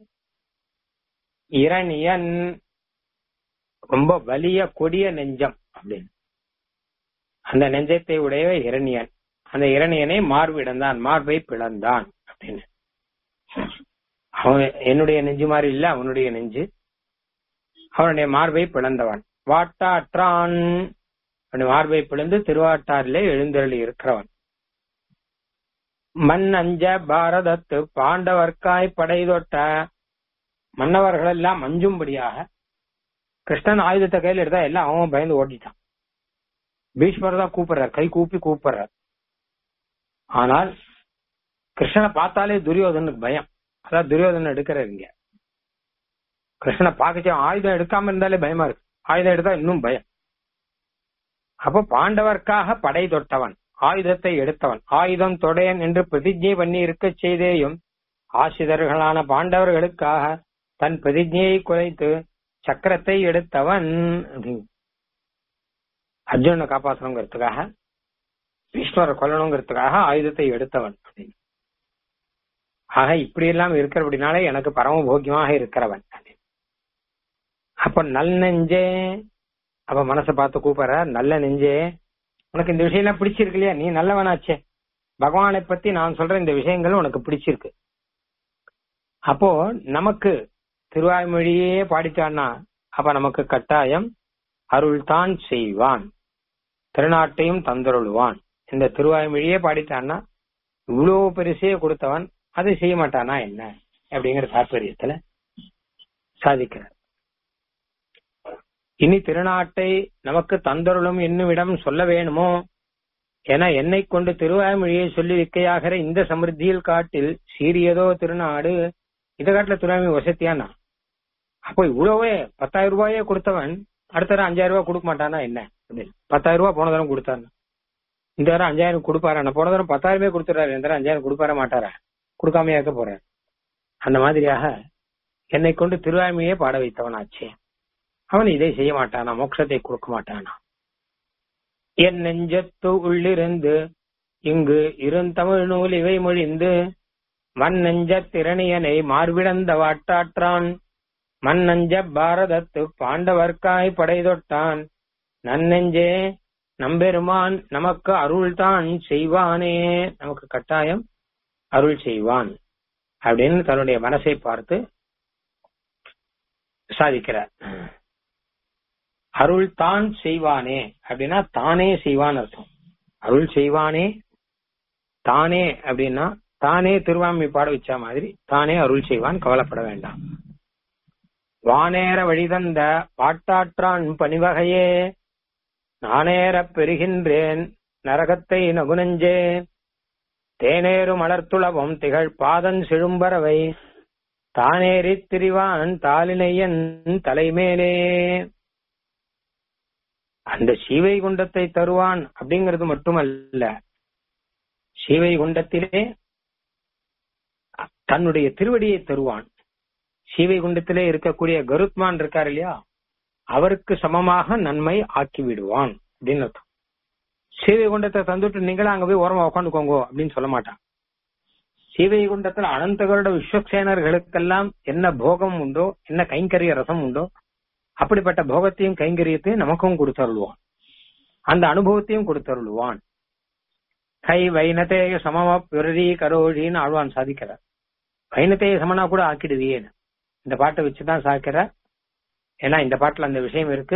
இரணியன் ரொம்ப வலிய கொடிய நெஞ்சம் அப்படின்னு அந்த நெஞ்சத்தை உடைய இரணியன் அந்த இரணியனை மார்பிடந்தான் மார்பை பிளந்தான் அப்படின்னு அவன் என்னுடைய நெஞ்சு மாதிரி இல்ல அவனுடைய நெஞ்சு அவனுடைய மார்பை பிளந்தவன் வாட்டாற்றான் மார்பை பிளந்து திருவாட்டாரிலே எழுந்தருளி இருக்கிறவன் மண் அஞ்ச பாரதத்து பாண்டவர்க்காய் படை தொட்ட மன்னவர்கள் எல்லாம் அஞ்சும்படியாக கிருஷ்ணன் ஆயுதத்தை கையில் எடுத்தா எல்லாம் அவன் பயந்து ஓடிட்டான் பீஷ்மர் தான் கூப்பிடுறார் கை கூப்பி கூப்பிடுறார் ஆனால் கிருஷ்ணனை பார்த்தாலே துரியோதனுக்கு பயம் அதான் துரியோதனன் எடுக்கிறார் இங்க கிருஷ்ணனை பார்க்கச்சே ஆயுதம் எடுக்காம இருந்தாலே பயமா இருக்கு ஆயுதம் எடுத்தா இன்னும் பயம் அப்போ பாண்டவர்க்காக படை தொட்டவன் ஆயுதத்தை எடுத்தவன் ஆயுதம் தொடையன் என்று பிரதிஜை பண்ணி இருக்க செய்தேயும் ஆசிரியர்களான பாண்டவர்களுக்காக தன் பிரதிஜையை குறைத்து சக்கரத்தை எடுத்தவன் அப்படின்னு அர்ஜுனனை காப்பாற்றணுங்கிறதுக்காக பீஷ்மரை கொல்லணுங்கிறதுக்காக ஆயுதத்தை எடுத்தவன் அப்படின்னு ஆக இப்படி எல்லாம் இருக்கிறபடினாலே எனக்கு பரம போக்கியமாக இருக்கிறவன் அப்ப நல் நெஞ்சே அப்ப மனசை பார்த்து கூப்பிடுற நல்ல நெஞ்சே உனக்கு இந்த விஷயம் எல்லாம் பிடிச்சிருக்கு இல்லையா நீ நல்லவனாச்சே பகவானை பத்தி நான் சொல்ற இந்த விஷயங்கள் உனக்கு பிடிச்சிருக்கு அப்போ நமக்கு திருவாய்மொழியே பாடிட்டான்னா அப்ப நமக்கு கட்டாயம் அருள் தான் செய்வான் திருநாட்டையும் தந்தருள்வான் இந்த திருவாய்மொழியே பாடிட்டான்னா இவ்வளவு பெருசே கொடுத்தவன் அதை செய்ய மாட்டானா என்ன அப்படிங்கிற தாற்பயத்துல சாதிக்கிறார் இனி திருநாட்டை நமக்கு தந்தருளும் என்னுமிடம் சொல்ல வேணுமோ என என்னை கொண்டு திருவாய்மொழியை சொல்லி விக்கையாகிற இந்த சமிருத்தியில் காட்டில் சீரியதோ திருநாடு இதை காட்டுல திருவாய்மொழி வசத்தியானா அப்போ இவ்வளவே பத்தாயிரம் ரூபாயே கொடுத்தவன் அடுத்த தடவை அஞ்சாயிரம் ரூபாய் கொடுக்க மாட்டானா என்ன அப்படின்னு பத்தாயிரம் ரூபாய் போன தரம் கொடுத்தாரு இந்த தரம் அஞ்சாயிரம் கொடுப்பாரா போன தரம் பத்தாயிரமே கொடுத்துறாரு இந்த தரம் அஞ்சாயிரம் கொடுப்பார மாட்டாரா கொடுக்காம இருக்க போறார் அந்த மாதிரியாக என்னை கொண்டு திருவாய்மையே பாட வைத்தவனாச்சே அவன் இதை செய்ய மாட்டானா மோட்சத்தை கொடுக்க மாட்டானா என் நெஞ்சத்து உள்ளிருந்து இங்கு இருந்தமிழ் நூல் இவை மொழிந்து மண் நெஞ்ச திறனியனை மார்பிடந்த வாட்டாற்றான் மண் நெஞ்ச பாரதத்து பாண்டவர்க்காய் படை தொட்டான் நன்னெஞ்சே நம்பெருமான் நமக்கு அருள்தான் செய்வானே நமக்கு கட்டாயம் அருள் செய்வான் அப்படின்னு தன்னுடைய மனசை பார்த்து சாதிக்கிறார் அருள் தான் செய்வானே அப்படின்னா தானே செய்வான் அர்த்தம் அருள் செய்வானே தானே அப்படின்னா தானே திருவாமி பாட வச்ச மாதிரி தானே அருள் செய்வான் கவலைப்பட வேண்டாம் வானேற வழிதந்த பாட்டாற்றான் பணிவகையே நானேறப் பெறுகின்றேன் நரகத்தை நகுனஞ்சே தேனேறு மலர்த்துளவும் திகழ் பாதன் செழும்பறவை தானேறித் திரிவான் தாளினையன் தலைமேலே அந்த சீவை குண்டத்தை தருவான் அப்படிங்கிறது மட்டுமல்ல சீவை குண்டத்திலே தன்னுடைய திருவடியை தருவான் சீவை குண்டத்திலே இருக்கக்கூடிய கருத்மான் இருக்கார் இல்லையா அவருக்கு சமமாக நன்மை ஆக்கி விடுவான் அப்படின்னு அர்த்தம் சீவை குண்டத்தை தந்துட்டு நீங்களும் அங்க போய் ஓரமா உட்காந்துக்கோங்க அப்படின்னு சொல்ல மாட்டான் சீவை குண்டத்துல அனந்தகளோட விஸ்வக்சேனர்களுக்கெல்லாம் என்ன போகம் உண்டோ என்ன கைங்கரிய ரசம் உண்டோ அப்படிப்பட்ட போகத்தையும் கைங்கரியத்தையும் நமக்கும் கொடுத்தருள்வான் அந்த அனுபவத்தையும் கொடுத்தருள்வான் கை வைனதேய சமம பிறரி கரோழின்னு ஆழ்வான் சாதிக்கிறார் வைனதேய சமனா கூட ஆக்கிடுவியேன்னு இந்த பாட்டை வச்சுதான் சாதிக்கிறார் ஏன்னா இந்த பாட்டுல அந்த விஷயம் இருக்கு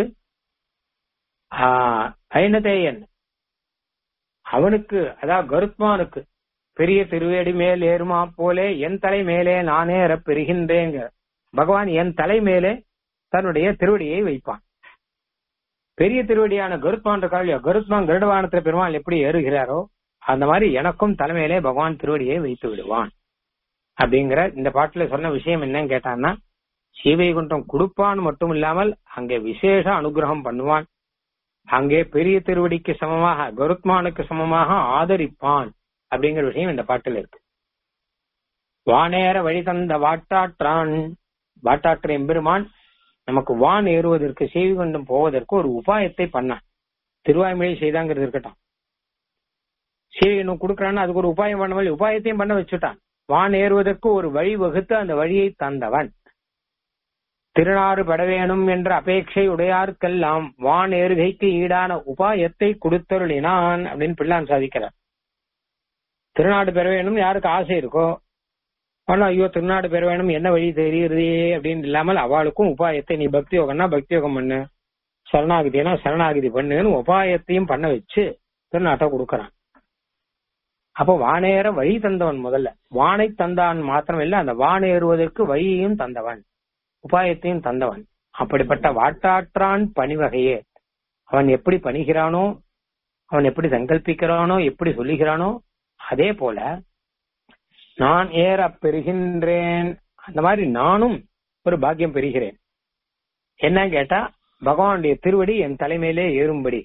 ஐனதேயன் அவனுக்கு அதாவது கருத்மானுக்கு பெரிய திருவேடி மேல் ஏறுமா போலே என் தலை மேலே நானே பெறுகின்றேங்க பகவான் என் தலை மேலே தன்னுடைய திருவடியை வைப்பான் பெரிய திருவடியான கருத்மான் இருக்காள் கருத்மான் கருடவானத்துல பெருமாள் எப்படி ஏறுகிறாரோ அந்த மாதிரி எனக்கும் தலைமையிலே பகவான் திருவடியை வைத்து விடுவான் அப்படிங்கிற இந்த பாட்டுல சொன்ன விஷயம் என்னன்னு கேட்டான்னா சீவைகுண்டம் கொடுப்பான் மட்டும் இல்லாமல் அங்கே விசேஷ அனுகிரகம் பண்ணுவான் அங்கே பெரிய திருவடிக்கு சமமாக கருத்மானுக்கு சமமாக ஆதரிப்பான் அப்படிங்கிற விஷயம் இந்த பாட்டில் இருக்கு வானேற வழி தந்த வாட்டாற்றான் வாட்டாற்ற எம்பெருமான் நமக்கு வான் ஏறுவதற்கு செய்தி கொண்டும் போவதற்கு ஒரு உபாயத்தை பண்ணான் திருவாய்மொழி செய்தாங்கிறது இருக்கட்டும் சரி இன்னும் கொடுக்கறான்னு அதுக்கு ஒரு உபாயம் பண்ண உபாயத்தையும் பண்ண வச்சுட்டான் வான் ஏறுவதற்கு ஒரு வழி வகுத்து அந்த வழியை தந்தவன் திருநாறு பட வேணும் என்ற அபேட்சை உடையார்க்கெல்லாம் வான் ஏறுகைக்கு ஈடான உபாயத்தை கொடுத்தருளினான் அப்படின்னு பிள்ளான் சாதிக்கிறார் திருநாடு பெற வேணும் யாருக்கு ஆசை இருக்கோ ஆனா ஐயோ திருநாடு பெற வேணும் என்ன வழி தெரியுறதே அப்படின்னு இல்லாமல் அவளுக்கும் உபாயத்தை நீ பக்தி யோகம்னா பக்தி யோகம் பண்ணு சரணாகிதினா சரணாகிதி பண்ணுன்னு உபாயத்தையும் பண்ண வச்சு திருநாட்டை கொடுக்கறான் அப்போ வானேற வழி தந்தவன் முதல்ல வானை தந்தான் மாத்திரம் இல்ல அந்த வான் ஏறுவதற்கு வழியையும் தந்தவன் உபாயத்தையும் தந்தவன் அப்படிப்பட்ட வாட்டாற்றான் பணிவகையே அவன் எப்படி பணிகிறானோ அவன் எப்படி சங்கல்பிக்கிறானோ எப்படி சொல்லுகிறானோ அதே போல நான் ஏற பெறுகின்றேன் அந்த மாதிரி நானும் ஒரு பாக்கியம் பெறுகிறேன் என்ன கேட்டா பகவானுடைய திருவடி என் தலைமையிலே ஏறும்படி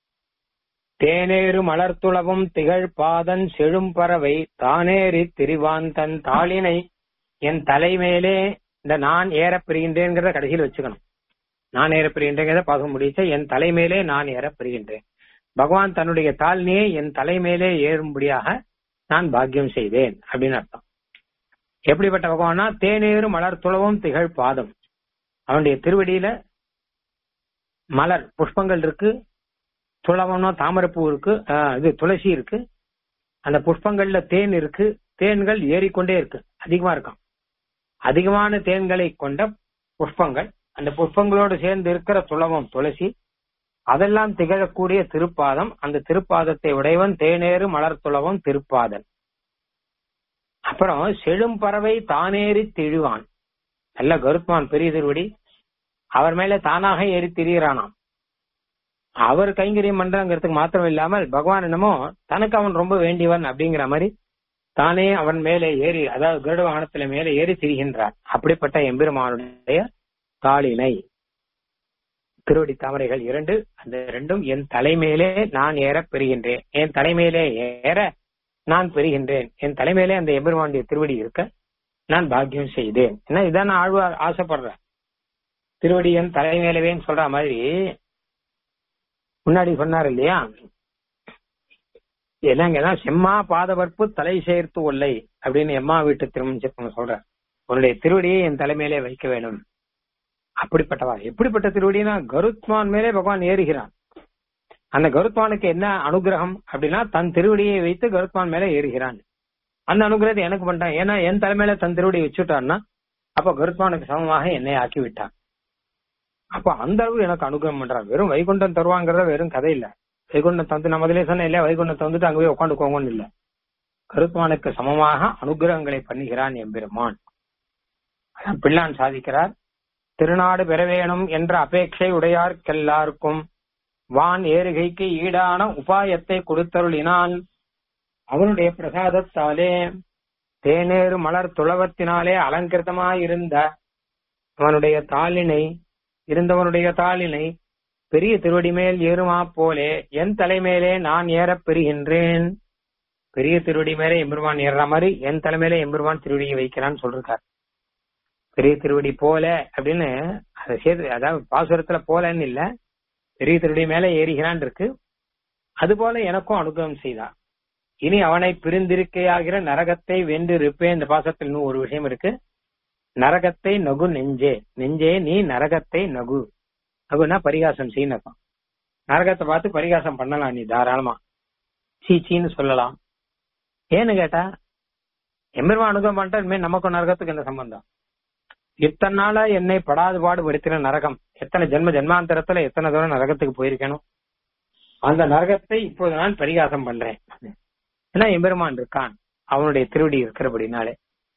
தேனேறு மலர்த்துளவும் திகழ் பாதன் செழும் பறவை தானேறி திரிவான் தன் தாளினை என் தலைமையிலே இந்த நான் ஏறப் பெறுகின்றேங்கிறத கடைசியில் வச்சுக்கணும் நான் ஏறப் பெறுகின்றேங்கிறத பார்க்க முடிச்ச என் தலைமையிலே நான் ஏறப் பெறுகின்றேன் பகவான் தன்னுடைய தாழ்நியை என் தலைமையிலே ஏறும்படியாக நான் பாக்கியம் செய்தேன் அப்படின்னு அர்த்தம் எப்படிப்பட்ட பகவானா தேனேறு மலர் துளவும் திகழ் பாதம் அவனுடைய திருவடியில மலர் புஷ்பங்கள் இருக்கு துளவம்னா தாமரைப்பூ இருக்கு ஆஹ், இது துளசி இருக்கு அந்த புஷ்பங்கள்ல தேன் இருக்கு தேன்கள் ஏறிக்கொண்டே இருக்கு அதிகமா இருக்காம் அதிகமான தேன்களை கொண்ட புஷ்பங்கள் அந்த புஷ்பங்களோடு சேர்ந்து இருக்கிற துளவம் துளசி அதெல்லாம் திகழக்கூடிய திருப்பாதம் அந்த திருப்பாதத்தை உடையவன் தேனேறு மலர் துளவம் திருப்பாதன் அப்புறம் செழும் பறவை தானேறி திழுவான் நல்ல கருத்மான் பெரிய திருவடி அவர் மேல தானாக ஏறி திரியிறானாம் அவர் கைங்கரியம் பண்றாங்கிறதுக்கு மாத்திரம் இல்லாமல் பகவான் என்னமோ தனக்கு அவன் ரொம்ப வேண்டியவன் அப்படிங்கிற மாதிரி தானே அவன் மேலே ஏறி அதாவது கருட வாகனத்துல மேலே ஏறி திரிகின்றார் அப்படிப்பட்ட எம்பெருமானுடைய தாளினை திருவடி தாமரைகள் இரண்டு அந்த ரெண்டும் என் தலைமையிலே நான் ஏற பெறுகின்றேன் என் தலைமையிலே ஏற நான் பெறுகின்றேன் என் தலைமையிலே அந்த எம்பெருமானுடைய திருவடி இருக்க நான் பாக்கியம் செய்தேன் ஏன்னா இதான் நான் ஆழ்வார் ஆசைப்படுறேன் திருவடி என் தலைமையிலவேன்னு சொல்ற மாதிரி முன்னாடி சொன்னார் இல்லையா என்னங்கன்னா செம்மா பாதவர்ப்பு தலை சேர்த்து ஒல்லை அப்படின்னு எம்மா வீட்டு திருமணம் சொல்ற உன்னுடைய திருவடியை என் தலைமையிலே வைக்க வேண்டும் அப்படிப்பட்டவா எப்படிப்பட்ட திருவடினா கருத்மான் மேலே பகவான் ஏறுகிறான் அந்த கருத்மானுக்கு என்ன அனுகிரகம் அப்படின்னா தன் திருவடியை வைத்து கருத்மான் மேலே ஏறுகிறான் அந்த அனுகிரகத்தை எனக்கு பண்றான் ஏன்னா என் தலைமையில தன் திருவடியை வச்சுட்டான்னா அப்ப கருத்மானுக்கு சமமாக என்னை ஆக்கி விட்டான் அப்ப அந்த அளவு எனக்கு அனுகிரகம் பண்றான் வெறும் வைகுண்டம் தருவாங்கிறத வெறும் கதை இல்ல வைகுண்டம் தந்து நம்ம அதிலே சொன்ன இல்லையா வைகுண்டம் தந்துட்டு அங்க போய் உட்காந்துக்கோங்கன்னு இல்ல கருத்மானுக்கு சமமாக அனுகிரகங்களை பண்ணுகிறான் எம்பெருமான் அதான் பிள்ளான் சாதிக்கிறார் திருநாடு பெற வேணும் என்ற அபேட்சை உடையார்க்கெல்லாருக்கும் வான் ஏறுகைக்கு ஈடான உபாயத்தை கொடுத்தருளினான் அவனுடைய பிரசாதத்தாலே தேனேறு மலர் துளவத்தினாலே அலங்கிருத்தமாயிருந்த அவனுடைய தாளினை இருந்தவனுடைய தாளினை பெரிய திருவடி மேல் ஏறுமா போலே என் தலைமையிலே நான் ஏறப் பெறுகின்றேன் பெரிய திருவடி மேலே எம்பெருமான் ஏறுற மாதிரி என் தலைமையில எம்பெருமான் திருவடியை வைக்கிறான்னு சொல்றார் பெரிய திருவடி போல அப்படின்னு அதை சேர்த்து அதாவது பாசுரத்துல போலன்னு இல்ல பெரிய திருவடி மேல ஏறுகிறான் இருக்கு அது போல எனக்கும் அனுகிரகம் செய்தார் இனி அவனை பிரிந்திருக்கையாகிற நரகத்தை வென்று இருப்பேன் இந்த பாசத்தில் இன்னும் ஒரு விஷயம் இருக்கு நரகத்தை நகு நெஞ்சே நெஞ்சே நீ நரகத்தை நகு நகுனா பரிகாசம் செய்யணும் நரகத்தை பார்த்து பரிகாசம் பண்ணலாம் நீ தாராளமா சீச்சின்னு சொல்லலாம் ஏன்னு கேட்டா எம்பெருமா அனுகம் பண்ணிட்டா இனிமே நமக்கும் நரகத்துக்கு என்ன சம்பந்தம் இத்தனை நாளா என்னை படாது பாடு படுத்தின நரகம் எத்தனை ஜென்ம ஜென்மாந்தரத்துல எத்தனை தூரம் நரகத்துக்கு போயிருக்கணும் அந்த நரகத்தை இப்போது நான் பரிகாசம் பண்றேன் ஏன்னா எம்பெருமான் இருக்கான் அவனுடைய திருவடி இருக்கிறபடினாலே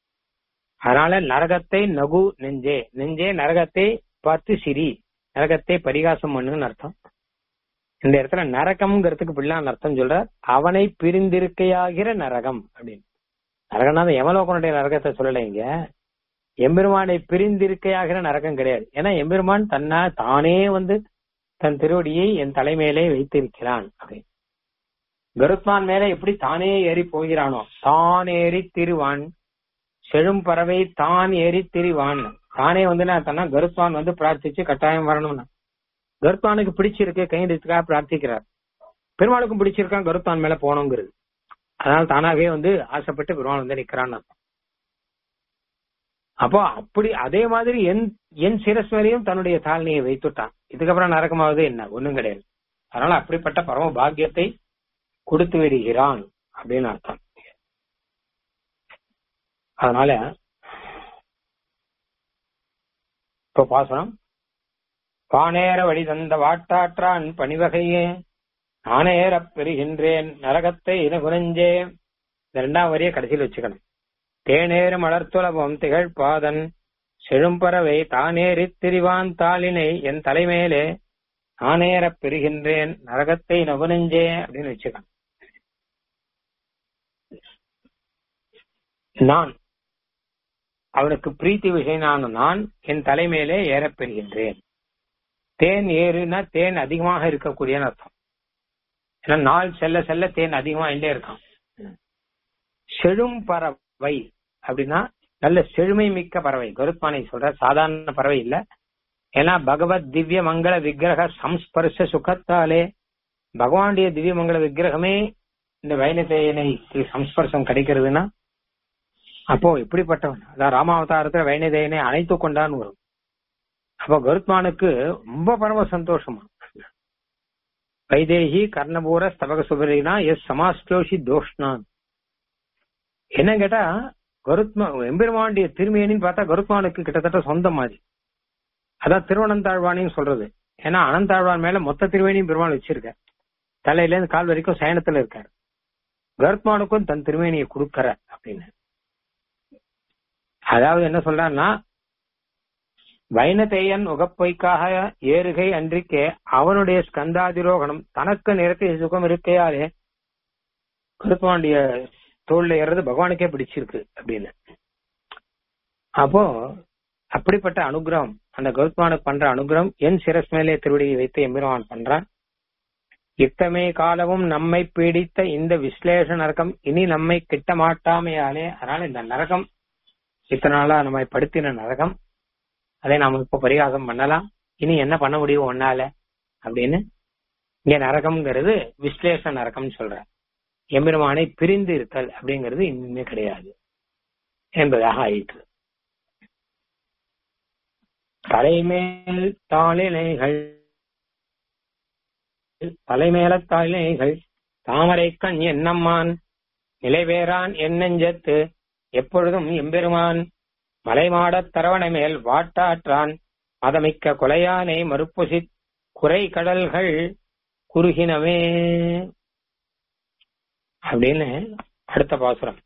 அதனால நரகத்தை நகு நெஞ்சே நெஞ்சே நரகத்தை பார்த்து சிரி நரகத்தை பரிகாசம் பண்ணுன்னு அர்த்தம் இந்த இடத்துல நரகம்ங்கிறதுக்கு பிள்ளான் அர்த்தம் சொல்ற அவனை பிரிந்திருக்கையாகிற நரகம் அப்படின்னு நரகம்னா அந்த யமலோகனுடைய நரகத்தை சொல்லல இங்க எம்பெருமானை பிரிந்திருக்கையாகிற நரகம் கிடையாது ஏன்னா எம்பெருமான் தன்னா தானே வந்து தன் திருவடியை என் தலைமையிலே வைத்திருக்கிறான் அப்படின்னு கருத்மான் மேல எப்படி தானே ஏறி போகிறானோ தான் ஏறி திருவான் செழும் பறவை தான் ஏறி திரிவான் தானே வந்து நான் தன்னா கருத்மான் வந்து பிரார்த்திச்சு கட்டாயம் வரணும்னா கருத்மானுக்கு பிடிச்சிருக்கு கையெழுத்துக்காக பிரார்த்திக்கிறார் பெருமாளுக்கும் பிடிச்சிருக்கான் கருத்மான் மேல போனோங்கிறது அதனால தானாவே வந்து ஆசைப்பட்டு பெருமாள் வந்து நிக்கிறான்னு அர்த்தம். அப்போ அப்படி அதே மாதிரி என் என் சிரஸ் மேலேயும் தன்னுடைய தாழ்நியை வைத்துட்டான் இதுக்கப்புறம் நரகமாவது என்ன ஒண்ணும் கிடையாது அதனால அப்படிப்பட்ட பரம பாக்கியத்தை கொடுத்து விடுகிறான் அப்படின்னு அர்த்தம் அதனால இப்ப பாசனம் பானேற வழி தந்த வாட்டாற்றான் பணிவகையே நானேறப் பெறுகின்றேன் நரகத்தை இனகுரஞ்சே இந்த இரண்டாம் வரியை கடைசியில் வச்சுக்கணும் தேனேறு மலர்த்துலபம் திகழ் பாதன் செழும்பறவை தானேறித் திரிவான் தாளினை என் தலைமையிலே நானேறப் பெறுகின்றேன் நரகத்தை நகுனஞ்சே அப்படின்னு வச்சுக்கணும் நான் அவனுக்கு பிரீத்தி விஷயனான நான் என் தலைமையிலே ஏறப் பெறுகின்றேன் தேன் ஏறுனா தேன் அதிகமாக இருக்கக்கூடிய அர்த்தம் ஏன்னா நாள் செல்ல செல்ல தேன் அதிகமாயிட்டே இருக்கான் செழும் பறவை அப்படின்னா நல்ல செழுமை மிக்க பறவை கருத்மானை சொல்ற சாதாரண பறவை இல்ல ஏன்னா பகவத் திவ்ய மங்கள விக்கிரக சம்ஸ்பர்ஷ சுகத்தாலே பகவானுடைய திவ்ய மங்கள விக்கிரகமே இந்த வைணதேயனை சம்ஸ்பர்சம் கிடைக்கிறதுனா அப்போ எப்படிப்பட்டவன் அதான் ராமாவதாரத்துல வைணதேயனை அணைத்து கொண்டான்னு வரும் அப்போ கருத்மானுக்கு ரொம்ப பரம சந்தோஷமா வைதேகி கர்ணபூர ஸ்தபக சுபரினா எஸ் சமாஸ்டோஷி தோஷ்ணான் என்ன கேட்டா கருத்மா எம்பெருமானுடைய திருமேனின்னு பார்த்தா கருத்மானுக்கு கிட்டத்தட்ட சொந்தம் மாதிரி அதான் திருவனந்தாழ்வானின்னு சொல்றது ஏன்னா அனந்தாழ்வான் மேல மொத்த திருவேணியும் பெருமாள் வச்சிருக்க தலையில இருந்து கால் வரைக்கும் சயனத்துல இருக்காரு கருத்மானுக்கும் தன் திருமேனியை கொடுக்கற அப்படின்னு அதாவது என்ன சொல்றான்னா வைனதேயன் உகப்பொய்க்காக ஏறுகை அன்றிக்கே அவனுடைய ஸ்கந்தாதிரோகணம் தனக்கு நிறத்தை சுகம் இருக்கையாலே கருத்மானுடைய தோல்ல ஏறது பகவானுக்கே பிடிச்சிருக்கு அப்படின்னு அப்போ அப்படிப்பட்ட அனுகிரகம் அந்த கௌத்மானுக்கு பண்ற அனுகிரகம் என் சிரஸ் மேலே திருவடியை வைத்து எம்பெருமான் பண்றான் இத்தமே காலமும் நம்மை பீடித்த இந்த விஸ்லேஷ நரகம் இனி நம்மை கிட்ட மாட்டாமையாலே அதனால இந்த நரகம் இத்தனை நாளா நம்மை படுத்தின நரகம் அதை நாம இப்ப பரிகாசம் பண்ணலாம் இனி என்ன பண்ண முடியும் ஒன்னால அப்படின்னு இங்க நரகம்ங்கிறது விஸ்லேஷ நரகம்னு சொல்ற எம்பெருமானை பிரிந்து இருத்தல் அப்படிங்கிறது இனிமே கிடையாது என்பதாக ஆயிற்று தலைமேல் தாளினைகள் தலைமேல தாளினைகள் தாமரை கண் என்னம்மான் நிலைவேறான் என் நெஞ்சத்து எப்பொழுதும் எம்பெருமான் மலைமாடத் தரவண மேல் வாட்டாற்றான் மதமிக்க கொலையானை மறுப்புசி குறை கடல்கள் குறுகினவே அப்படின்னு அடுத்த பாசுரம்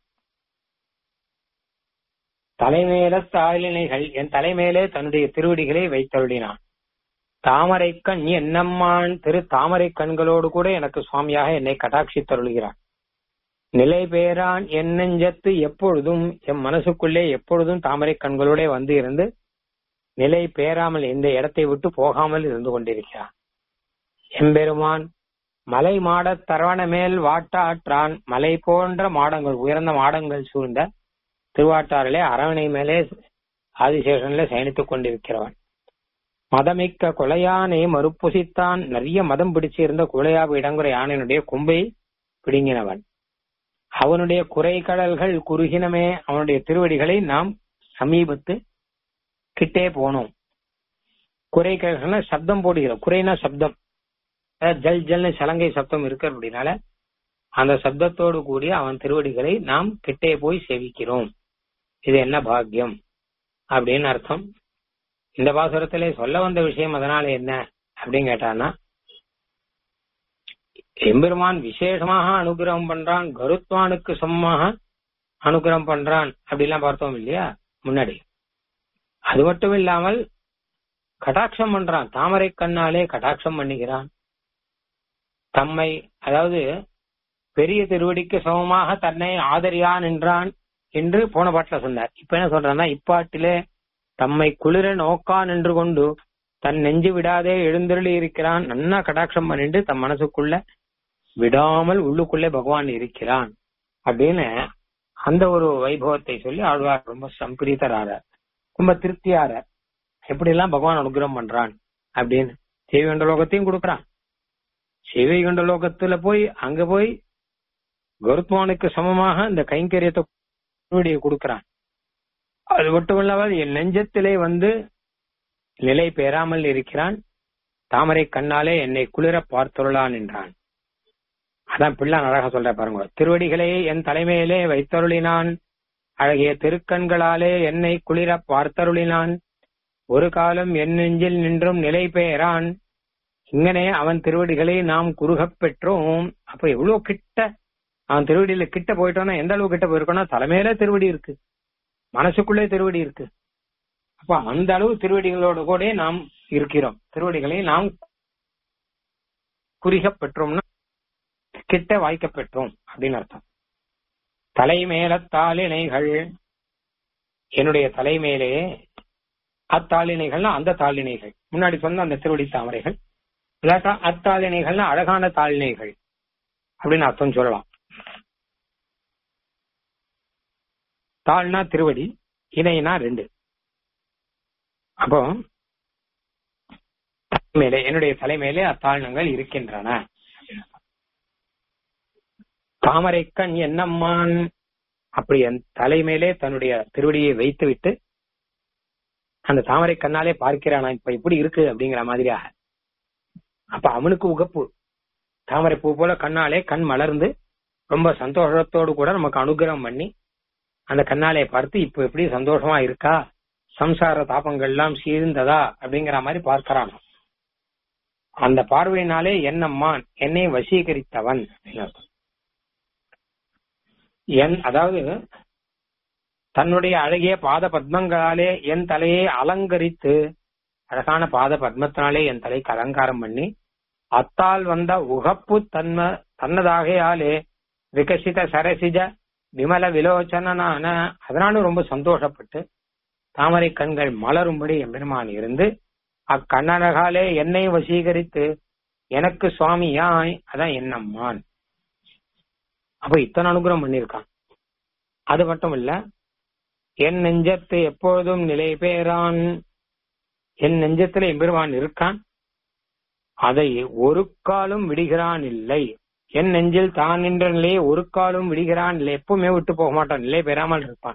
தலைமேல தாளினைகள் என் தலைமேலே தன்னுடைய திருவடிகளை வைத்தருளினான் தாமரை கண் என்னம்மான் திரு தாமரை கண்களோடு கூட எனக்கு சுவாமியாக என்னை கடாட்சித்தருளுகிறான் நிலை பேரான் என் நெஞ்சத்து எப்பொழுதும் என் மனசுக்குள்ளே எப்பொழுதும் தாமரை கண்களோட வந்து இருந்து நிலை பேராமல் இந்த இடத்தை விட்டு போகாமல் இருந்து கொண்டிருக்கிறான் எம்பெருமான் மலை மாடத் தரவண மேல் வாட்டாற்றான் மலை போன்ற மாடங்கள் உயர்ந்த மாடங்கள் சூழ்ந்த திருவாட்டாரிலே அரவணை மேலே ஆதிசேஷன்ல சயனித்துக் கொண்டிருக்கிறவன் மதமிக்க கொலையானை மறுப்புசித்தான் நிறைய மதம் பிடிச்சிருந்த குலையாபு இடங்குற யானையினுடைய கொம்பை பிடுங்கினவன் அவனுடைய குறை கடல்கள் குறுகினமே அவனுடைய திருவடிகளை நாம் சமீபத்து கிட்டே போனோம் குறை கடல்கள் சப்தம் போடுகிறோம் குறைனா சப்தம் ஜல் ஜல்னு சலங்கை சப்தம் இருக்கு அப்படின்னால அந்த சப்தத்தோடு கூடிய அவன் திருவடிகளை நாம் கிட்டே போய் சேவிக்கிறோம் இது என்ன பாக்கியம் அப்படின்னு அர்த்தம் இந்த பாசுரத்திலே சொல்ல வந்த விஷயம் அதனால என்ன அப்படின்னு கேட்டான்னா எம்பெருமான் விசேஷமாக அனுகிரகம் பண்றான் கருத்வானுக்கு சமமாக அனுகிரகம் பண்றான் அப்படிலாம் பார்த்தோம் இல்லையா முன்னாடி அது மட்டும் இல்லாமல் கடாட்சம் பண்றான் தாமரை கண்ணாலே கடாட்சம் பண்ணுகிறான் தம்மை அதாவது பெரிய திருவடிக்கு சமமாக தன்னை ஆதரியான் என்றான் என்று போன பாட்டுல சொன்னார் இப்ப என்ன சொல்றான்னா இப்பாட்டிலே தம்மை குளிர நோக்கான் என்று கொண்டு தன் நெஞ்சு விடாதே எழுந்தருளி இருக்கிறான் நன்னா கடாட்சம் பண்ணிட்டு தன் மனசுக்குள்ள விடாமல் உள்ளுக்குள்ளே பகவான் இருக்கிறான் அப்படின்னு அந்த ஒரு வைபவத்தை சொல்லி ஆழ்வார் ரொம்ப சம்பிரீத்தராறார் ரொம்ப திருப்தியாரார் எப்படி எல்லாம் பகவான் அனுகிரகம் பண்றான் அப்படின்னு செய்வண்ட லோகத்தையும் கொடுக்கறான் சிவைகுண்ட லோகத்துல போய் அங்க போய் கருத்மானுக்கு சமமாக இந்த கைங்கரியத்தை கொடுக்கிறான் அது மட்டுமல்லாமல் என் நெஞ்சத்திலே வந்து நிலை பெறாமல் இருக்கிறான் தாமரை கண்ணாலே என்னை குளிர பார்த்தருளான் என்றான் அதான் பிள்ளான் அழகா சொல்ற பாருங்க திருவடிகளே என் தலைமையிலே வைத்தருளினான் அழகிய திருக்கண்களாலே என்னை குளிர பார்த்தருளினான் ஒரு காலம் என் நெஞ்சில் நின்றும் நிலை பெயரான் இங்கனே அவன் திருவடிகளை நாம் குறுகப் பெற்றோம் அப்ப எவ்வளவு கிட்ட அவன் திருவடியில கிட்ட போயிட்டோம்னா எந்த அளவு கிட்ட போயிருக்கோம்னா தலைமையில திருவடி இருக்கு மனசுக்குள்ளே திருவடி இருக்கு அப்ப அந்த அளவு திருவடிகளோடு கூட நாம் இருக்கிறோம் திருவடிகளை நாம் குறிக பெற்றோம்னா கிட்ட வாய்க்க பெற்றோம் அப்படின்னு அர்த்தம் தலைமேல தாளினைகள் என்னுடைய தலைமையிலே அத்தாளினைகள்னா அந்த தாளினைகள் முன்னாடி சொன்ன அந்த திருவடி தாமரைகள் இல்லாட்டா அத்தாளினைகள்னா அழகான தாளினைகள் அப்படின்னு அர்த்தம் சொல்லலாம் தாள்னா திருவடி இணைனா ரெண்டு அப்போ மேலே என்னுடைய தலைமையிலே அத்தாழ்னங்கள் இருக்கின்றன தாமரைக்கண் என்னம்மான் அப்படி என் தலைமையிலே தன்னுடைய திருவடியை வைத்து விட்டு அந்த தாமரை கண்ணாலே பார்க்கிறானா இப்ப இப்படி இருக்கு அப்படிங்கிற மாதிரியாக அப்ப அவனுக்கு உகப்பு தாமரை பூ போல கண்ணாலே கண் மலர்ந்து ரொம்ப சந்தோஷத்தோடு கூட நமக்கு அனுகிரகம் பண்ணி அந்த கண்ணாலே பார்த்து இப்ப எப்படி சந்தோஷமா இருக்கா சம்சார தாபங்கள் எல்லாம் சீர்ந்ததா அப்படிங்கிற மாதிரி பார்க்கிறான் அந்த பார்வையினாலே என்னம்மான் என்னை வசீகரித்தவன் அப்படின்னு அர்த்தம். என் அதாவது தன்னுடைய அழகிய பாத பத்மங்களாலே என் தலையை அலங்கரித்து அழகான பாத பத்மத்தினாலே என் தலைக்கு அலங்காரம் பண்ணி அத்தால் வந்த உகப்பு தன்ம தன்னதாகையாலே விகசித சரசிஜ விமல விலோச்சனான அதனாலும் ரொம்ப சந்தோஷப்பட்டு தாமரை கண்கள் மலரும்படி எம்பெருமான் இருந்து அக்கண்ணழகாலே என்னை வசீகரித்து எனக்கு சுவாமியாய் அதான் என்னம்மான் அப்ப இத்தனை அனுகிரகம் பண்ணிருக்கான் அது மட்டும் இல்ல என் நெஞ்சத்து எப்பொழுதும் நிலை பேரான் என் நெஞ்சத்துல எம்பெருமான் இருக்கான் அதை ஒரு காலும் விடுகிறான் இல்லை என் நெஞ்சில் தான் நின்ற நிலையை ஒரு காலும் விடுகிறான் இல்லை எப்பவுமே விட்டு போக மாட்டான் நிலை பெறாமல் இருப்பான்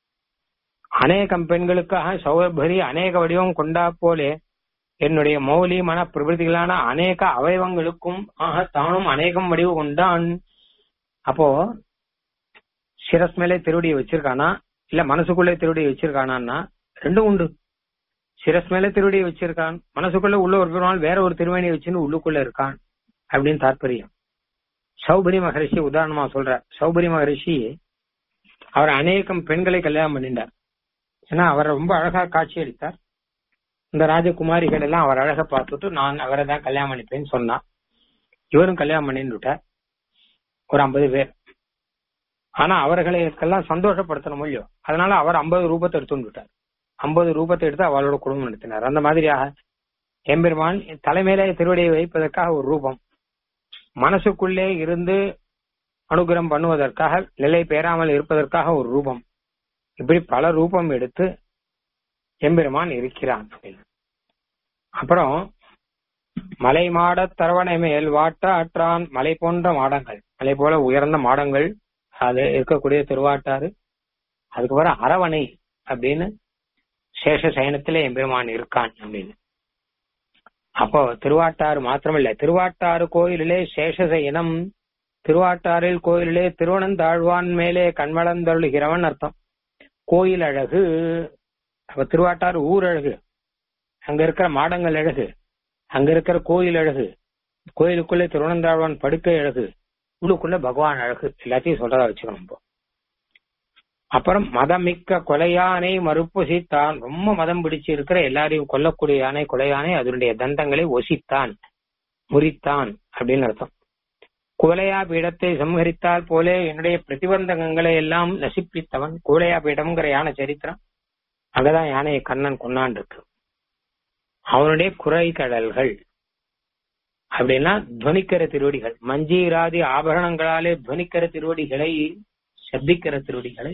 அநேகம் பெண்களுக்காக சௌரபரி அநேக வடிவம் கொண்டா போலே என்னுடைய மௌலி மன பிரபதிகளான அநேக அவயவங்களுக்கும் ஆக தானும் அநேகம் வடிவு கொண்டான் அப்போ சிரஸ் மேலே திருவடியை வச்சிருக்கானா இல்ல மனசுக்குள்ளே திருவடியை வச்சிருக்கானான்னா ரெண்டும் உண்டு சிரஸ் மேலே திருவடியை வச்சிருக்கான் மனசுக்குள்ள உள்ள ஒரு பெருமாள் வேற ஒரு திருவேணியை வச்சுன்னு உள்ளுக்குள்ள இருக்கான் அப்படின்னு தாற்பயம் சௌபரி மகரிஷி உதாரணமா சொல்ற சௌபரி மகரிஷி அவர் அநேகம் பெண்களை கல்யாணம் பண்ணிட்டார் ஏன்னா அவர் ரொம்ப அழகா காட்சி அளித்தார் இந்த ராஜகுமாரிகள் எல்லாம் அவர் அழகா பார்த்துட்டு நான் அவரை தான் கல்யாணம் பண்ணிப்பேன்னு சொன்னான் இவரும் கல்யாணம் பண்ணிட்டு விட்டார் ஒரு ஐம்பது பேர் ஆனா அவர்களுக்கெல்லாம் சந்தோஷப்படுத்தணும் இல்லையோ அதனால அவர் ஐம்பது ரூபத்தை எடுத்துட்டு விட்டார் ஐம்பது ரூபத்தை எடுத்து அவளோட குடும்பம் நடத்தினார் அந்த மாதிரியாக எம்பெருமான் தலைமையிலே திருவடியை வைப்பதற்காக ஒரு ரூபம் மனசுக்குள்ளே இருந்து அனுகிரம் பண்ணுவதற்காக நிலை பெறாமல் இருப்பதற்காக ஒரு ரூபம் இப்படி பல ரூபம் எடுத்து எம்பெருமான் இருக்கிறான் அப்புறம் மலை மாட தரவணை மேல் வாட்ட அற்றான் மலை போன்ற மாடங்கள் மலை போல உயர்ந்த மாடங்கள் அது இருக்கக்கூடிய திருவாட்டாறு அதுக்கப்புறம் அரவணை அப்படின்னு சேஷ சயனத்திலே எம்பெருமான் இருக்கான் அப்படின்னு அப்போ திருவாட்டாறு மாத்திரமில்ல திருவாட்டாறு கோயிலிலே சேஷ சயனம் திருவாட்டாறில் கோயிலிலே திருவனந்தாழ்வான் மேலே கண்மளந்தருளுகிறவன் அர்த்தம் கோயில் அழகு அப்ப திருவாட்டாறு ஊர் அழகு அங்க இருக்கிற மாடங்கள் அழகு அங்க இருக்கிற கோயில் அழகு கோயிலுக்குள்ளே திருவனந்தாழ்வான் படுக்கை அழகு உள்ளுக்குள்ள பகவான் அழகு எல்லாத்தையும் சொல்றதா வச்சுக்கணும் இப்போ அப்புறம் மதமிக்க கொலையானை மறுப்பொசித்தான் ரொம்ப மதம் பிடிச்சு இருக்கிற எல்லாரையும் கொல்லக்கூடிய யானை கொலையானை அதனுடைய தந்தங்களை ஒசித்தான் முறித்தான் அப்படின்னு அர்த்தம் குவலையா பீடத்தை சம்ஹரித்தால் போலே என்னுடைய பிரதிபந்தகங்களை எல்லாம் நசிப்பித்தவன் குவலையா பீடம்ங்கிற யானை சரித்திரம் அங்கதான் யானையை கண்ணன் கொண்டான் இருக்கு அவனுடைய குறை கடல்கள் அப்படின்னா துவனிக்கிற திருவடிகள் மஞ்சீராதி ஆபரணங்களாலே துவனிக்கிற திருவடிகளை சப்திக்கிற திருவடிகளை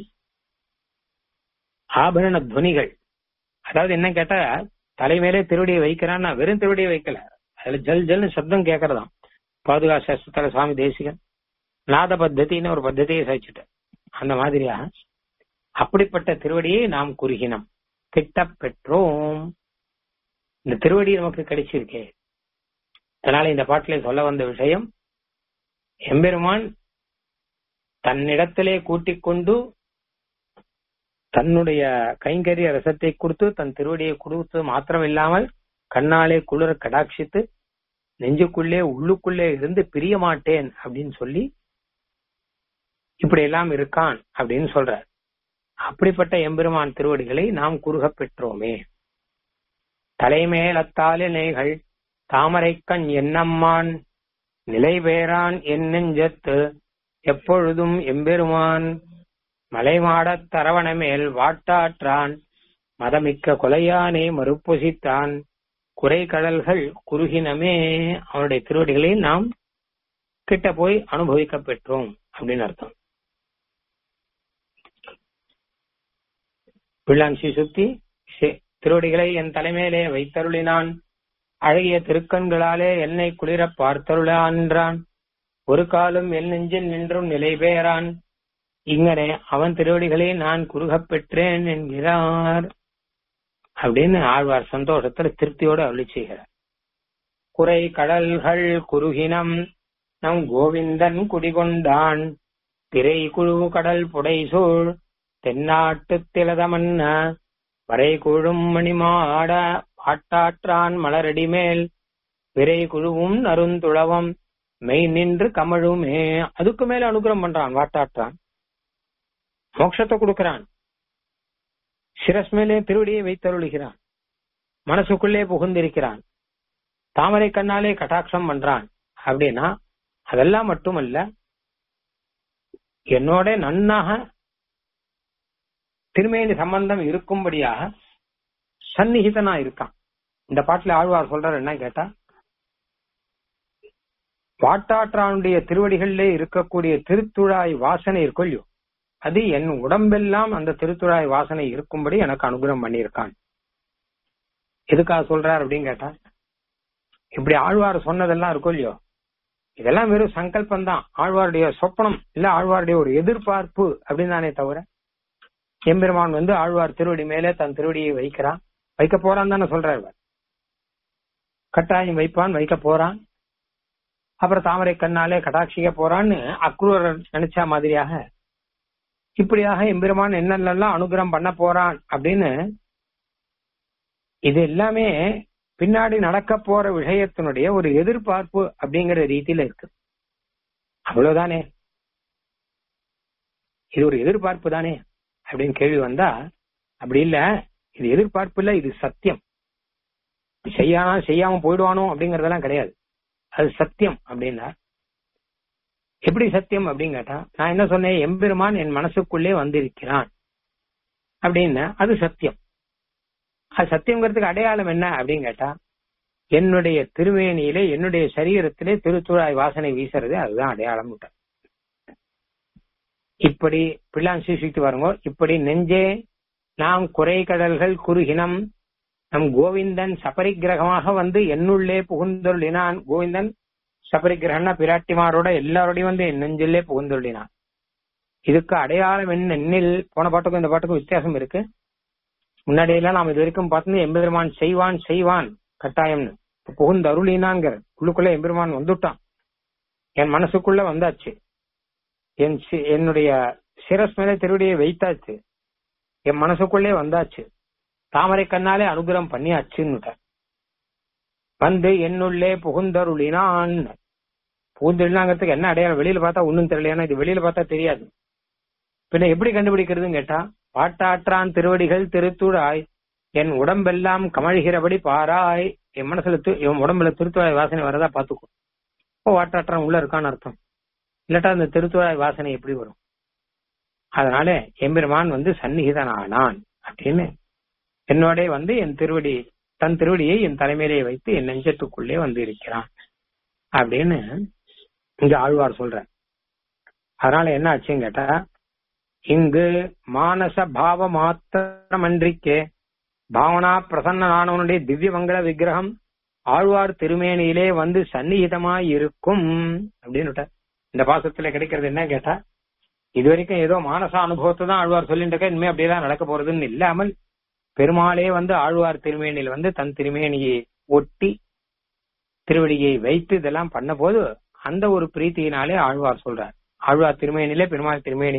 ஆபரண துவனிகள் அதாவது என்ன கேட்டா தலைமையிலே திருவடியை வைக்கிறான்னா வெறும் திருவடியை வைக்கல அதுல ஜல் ஜல்னு சப்தம் கேட்கறதாம் பாதுகா சாஸ்திரத்துல சுவாமி தேசிகன் நாத பத்தத்தின்னு ஒரு பத்ததியை சாய்ச்சிட்ட அந்த மாதிரியா அப்படிப்பட்ட திருவடியை நாம் குறுகினோம் கிட்ட பெற்றோம் இந்த திருவடி நமக்கு கிடைச்சிருக்கே அதனால இந்த பாட்டிலே சொல்ல வந்த விஷயம் எம்பெருமான் தன்னிடத்திலே கூட்டிக் கொண்டு தன்னுடைய கைங்கரிய ரசத்தை கொடுத்து தன் திருவடியை கொடுத்து மாத்திரம் இல்லாமல் கண்ணாலே குளிர கடாட்சித்து நெஞ்சுக்குள்ளே உள்ளுக்குள்ளே இருந்து பிரிய மாட்டேன் அப்படின்னு சொல்லி இப்படி எல்லாம் இருக்கான் அப்படின்னு சொல்றார் அப்படிப்பட்ட எம்பெருமான் திருவடிகளை நாம் குறுக பெற்றோமே தலைமேலத்தாலே நெய்கள் தாமரைக்கண் என்னம்மான் நிலை பேரான் என் நெஞ்சத்து எப்பொழுதும் எம்பெருமான் மலைமாடத் தரவண மேல் வாட்டாற்றான் மதமிக்க கொலையானே மறுப்பொசித்தான் குறை கடல்கள் குறுகினமே அவனுடைய திருவடிகளை நாம் கிட்ட போய் அனுபவிக்க பெற்றோம் அப்படின்னு அர்த்தம் பிள்ளான்சி சுத்தி சே- திருவடிகளை என் தலைமையிலே வைத்தருளினான் அழகிய திருக்கண்களாலே என்னை குளிரப் பார்த்தருளான்றான் ஒரு காலம் என் நெஞ்சில் நின்றும் நிலை பெயரான் இங்கனே அவன் திருவடிகளை நான் குறுகப் பெற்றேன் என்கிறார் அப்படின்னு ஆழ்வார் சந்தோஷத்துல திருப்தியோடு அருளி செய்கிறார் குறை கடல்கள் குறுகினம் நம் கோவிந்தன் குடிகொண்டான் திரை குழு கடல் புடைசூழ் தென்னாட்டு திலதமன்ன வரை குழும் மணிமாட பாட்டாற்றான் மலரடி மேல் விரை குழுவும் நருந்துளவம் மெய் நின்று கமழுமே அதுக்கு மேல அனுகிரகம் பண்றான் வாட்டாற்றான் மோட்சத்தை கொடுக்கிறான் சிரஸ் மேலே திருவடியை வைத்தருளுகிறான் மனசுக்குள்ளே புகுந்திருக்கிறான் தாமரை கண்ணாலே கட்டாட்சம் பண்றான் அப்படின்னா அதெல்லாம் மட்டுமல்ல என்னோட நன்னாக திருமேனி சம்பந்தம் இருக்கும்படியாக சந்நிகிதனா இருக்கான் இந்த பாட்டுல ஆழ்வார் சொல்றாரு என்ன கேட்டா வாட்டாற்றானுடைய திருவடிகளிலே இருக்கக்கூடிய திருத்துழாய் வாசனை இருக்கொள்ளியோ அது என் உடம்பெல்லாம் அந்த திருத்துழாய் வாசனை இருக்கும்படி எனக்கு அனுகிரகம் பண்ணியிருக்கான் எதுக்காக சொல்றார் அப்படின்னு கேட்டா இப்படி ஆழ்வார் சொன்னதெல்லாம் இருக்கும் இல்லையோ இதெல்லாம் வெறும் சங்கல்பம் தான் ஆழ்வாருடைய சொப்பனம் இல்ல ஆழ்வாருடைய ஒரு எதிர்பார்ப்பு அப்படின்னு தானே தவிர எம்பெருமான் வந்து ஆழ்வார் திருவடி மேலே தன் திருவடியை வைக்கிறான் வைக்க போறான் தானே சொல்றாரு இவர். கட்டாயம் வைப்பான் வைக்க போறான் அப்புறம் தாமரை கண்ணாலே கடாட்சிக்க போறான்னு அக்ரூர் நினைச்ச மாதிரியாக இப்படியாக எம்பெருமான் என்னென்னலாம் அனுகிரகம் பண்ண போறான் அப்படின்னு இது எல்லாமே பின்னாடி நடக்க போற விஷயத்தினுடைய ஒரு எதிர்பார்ப்பு அப்படிங்கிற ரீதியில இருக்கு அவ்வளவுதானே இது ஒரு எதிர்பார்ப்பு தானே அப்படின்னு கேள்வி வந்தா அப்படி இல்ல இது எதிர்பார்ப்பு இல்ல இது சத்தியம் செய்யானா செய்யாம போயிடுவானோ அப்படிங்கறதெல்லாம் கிடையாது அது சத்தியம் அப்படின்னா எப்படி சத்தியம் அப்படின்னு கேட்டா நான் என்ன சொன்னேன் எம்பெருமான் என் மனசுக்குள்ளே வந்திருக்கிறான் அப்படின்னு அது சத்தியம் அது சத்தியங்கிறதுக்கு அடையாளம் என்ன அப்படின்னு கேட்டா என்னுடைய திருமேனியிலே என்னுடைய சரீரத்திலே திருத்துழாய் வாசனை வீசுறது அதுதான் அடையாளம் இப்படி பிள்ளான் சீசித்து பாருங்க இப்படி நெஞ்சே நாம் குறை கடல்கள் குறுகினம் நம் கோவிந்தன் சபரிக்கிரகமாக வந்து என்னுள்ளே புகுந்தொள்ளினான் கோவிந்தன் சபரிக்கிரகம்னா பிராட்டிமாரோட எல்லாரோடையும் வந்து என் நெஞ்சிலே புகுந்தொள்ளினான் இதுக்கு அடையாளம் என்ன எண்ணில் போன பாட்டுக்கும் இந்த பாட்டுக்கும் வித்தியாசம் இருக்கு முன்னாடி எல்லாம் நாம் இது வரைக்கும் பார்த்தோம் எம்பெருமான் செய்வான் செய்வான் கட்டாயம்னு இப்ப புகுந்து அருளினான்கிற உள்ளுக்குள்ள எம்பெருமான் வந்துட்டான் என் மனசுக்குள்ள வந்தாச்சு என் சி- என்னுடைய சிரஸ் மேலே திருவடியை வைத்தாச்சு என் மனசுக்குள்ளே வந்தாச்சு தாமரை கண்ணாலே அனுகிரகம் பண்ணியாச்சுன்னு வந்து என்னுள்ளே புகுந்தருளினான் புகுந்தருளினாங்கிறதுக்கு என்ன அடையாளம் வெளியில பார்த்தா ஒண்ணும் தெரியல ஏன்னா இது வெளியில பார்த்தா தெரியாது பின்ன எப்படி கண்டுபிடிக்கிறதுன்னு கேட்டா பாட்டாற்றான் திருவடிகள் திருத்துழாய் என் உடம்பெல்லாம் கமழ்கிறபடி பாராய் என் மனசுல தி- என் உடம்புல திருத்துழாய் வாசனை வரதா பாத்துக்கோ ஓ வாட்டாற்றான் உள்ள இருக்கான்னு அர்த்தம் இல்லாட்டா அந்த திருத்துழாய் வாசனை எப்படி வரும் அதனால எம்பெருமான் வந்து சந்நிகிதனானான் அப்படின்னு என்னோட வந்து என் திருவடி தன் திருவடியை என் தலைமையிலே வைத்து என் நெஞ்சத்துக்குள்ளே வந்து இருக்கிறான் அப்படின்னு இங்க ஆழ்வார் சொல்ற அதனால என்ன ஆச்சுன்னு கேட்டா இங்கு மானச பாவ மாத்திரமன்றிக்கே பாவனா பிரசன்னனானவனுடைய திவ்ய மங்கள விக்கிரகம் ஆழ்வார் திருமேனியிலே வந்து சந்நிகிதமாய் இருக்கும் அப்படின்னு இந்த பாசத்துல கிடைக்கிறது என்ன கேட்டா இது வரைக்கும் ஏதோ மானச அனுபவத்தை தான் ஆழ்வார் சொல்லிட்டு இருக்க இனிமே அப்படியேதான் நடக்க போறதுன்னு இல்லாமல் பெருமாளே வந்து ஆழ்வார் திருமேனியில் வந்து தன் திருமேனியை ஒட்டி திருவடியை வைத்து இதெல்லாம் பண்ண போது அந்த ஒரு பிரீத்தியினாலே ஆழ்வார் சொல்றார் ஆழ்வார் திருமேனிலே பெருமாள் திருமேனி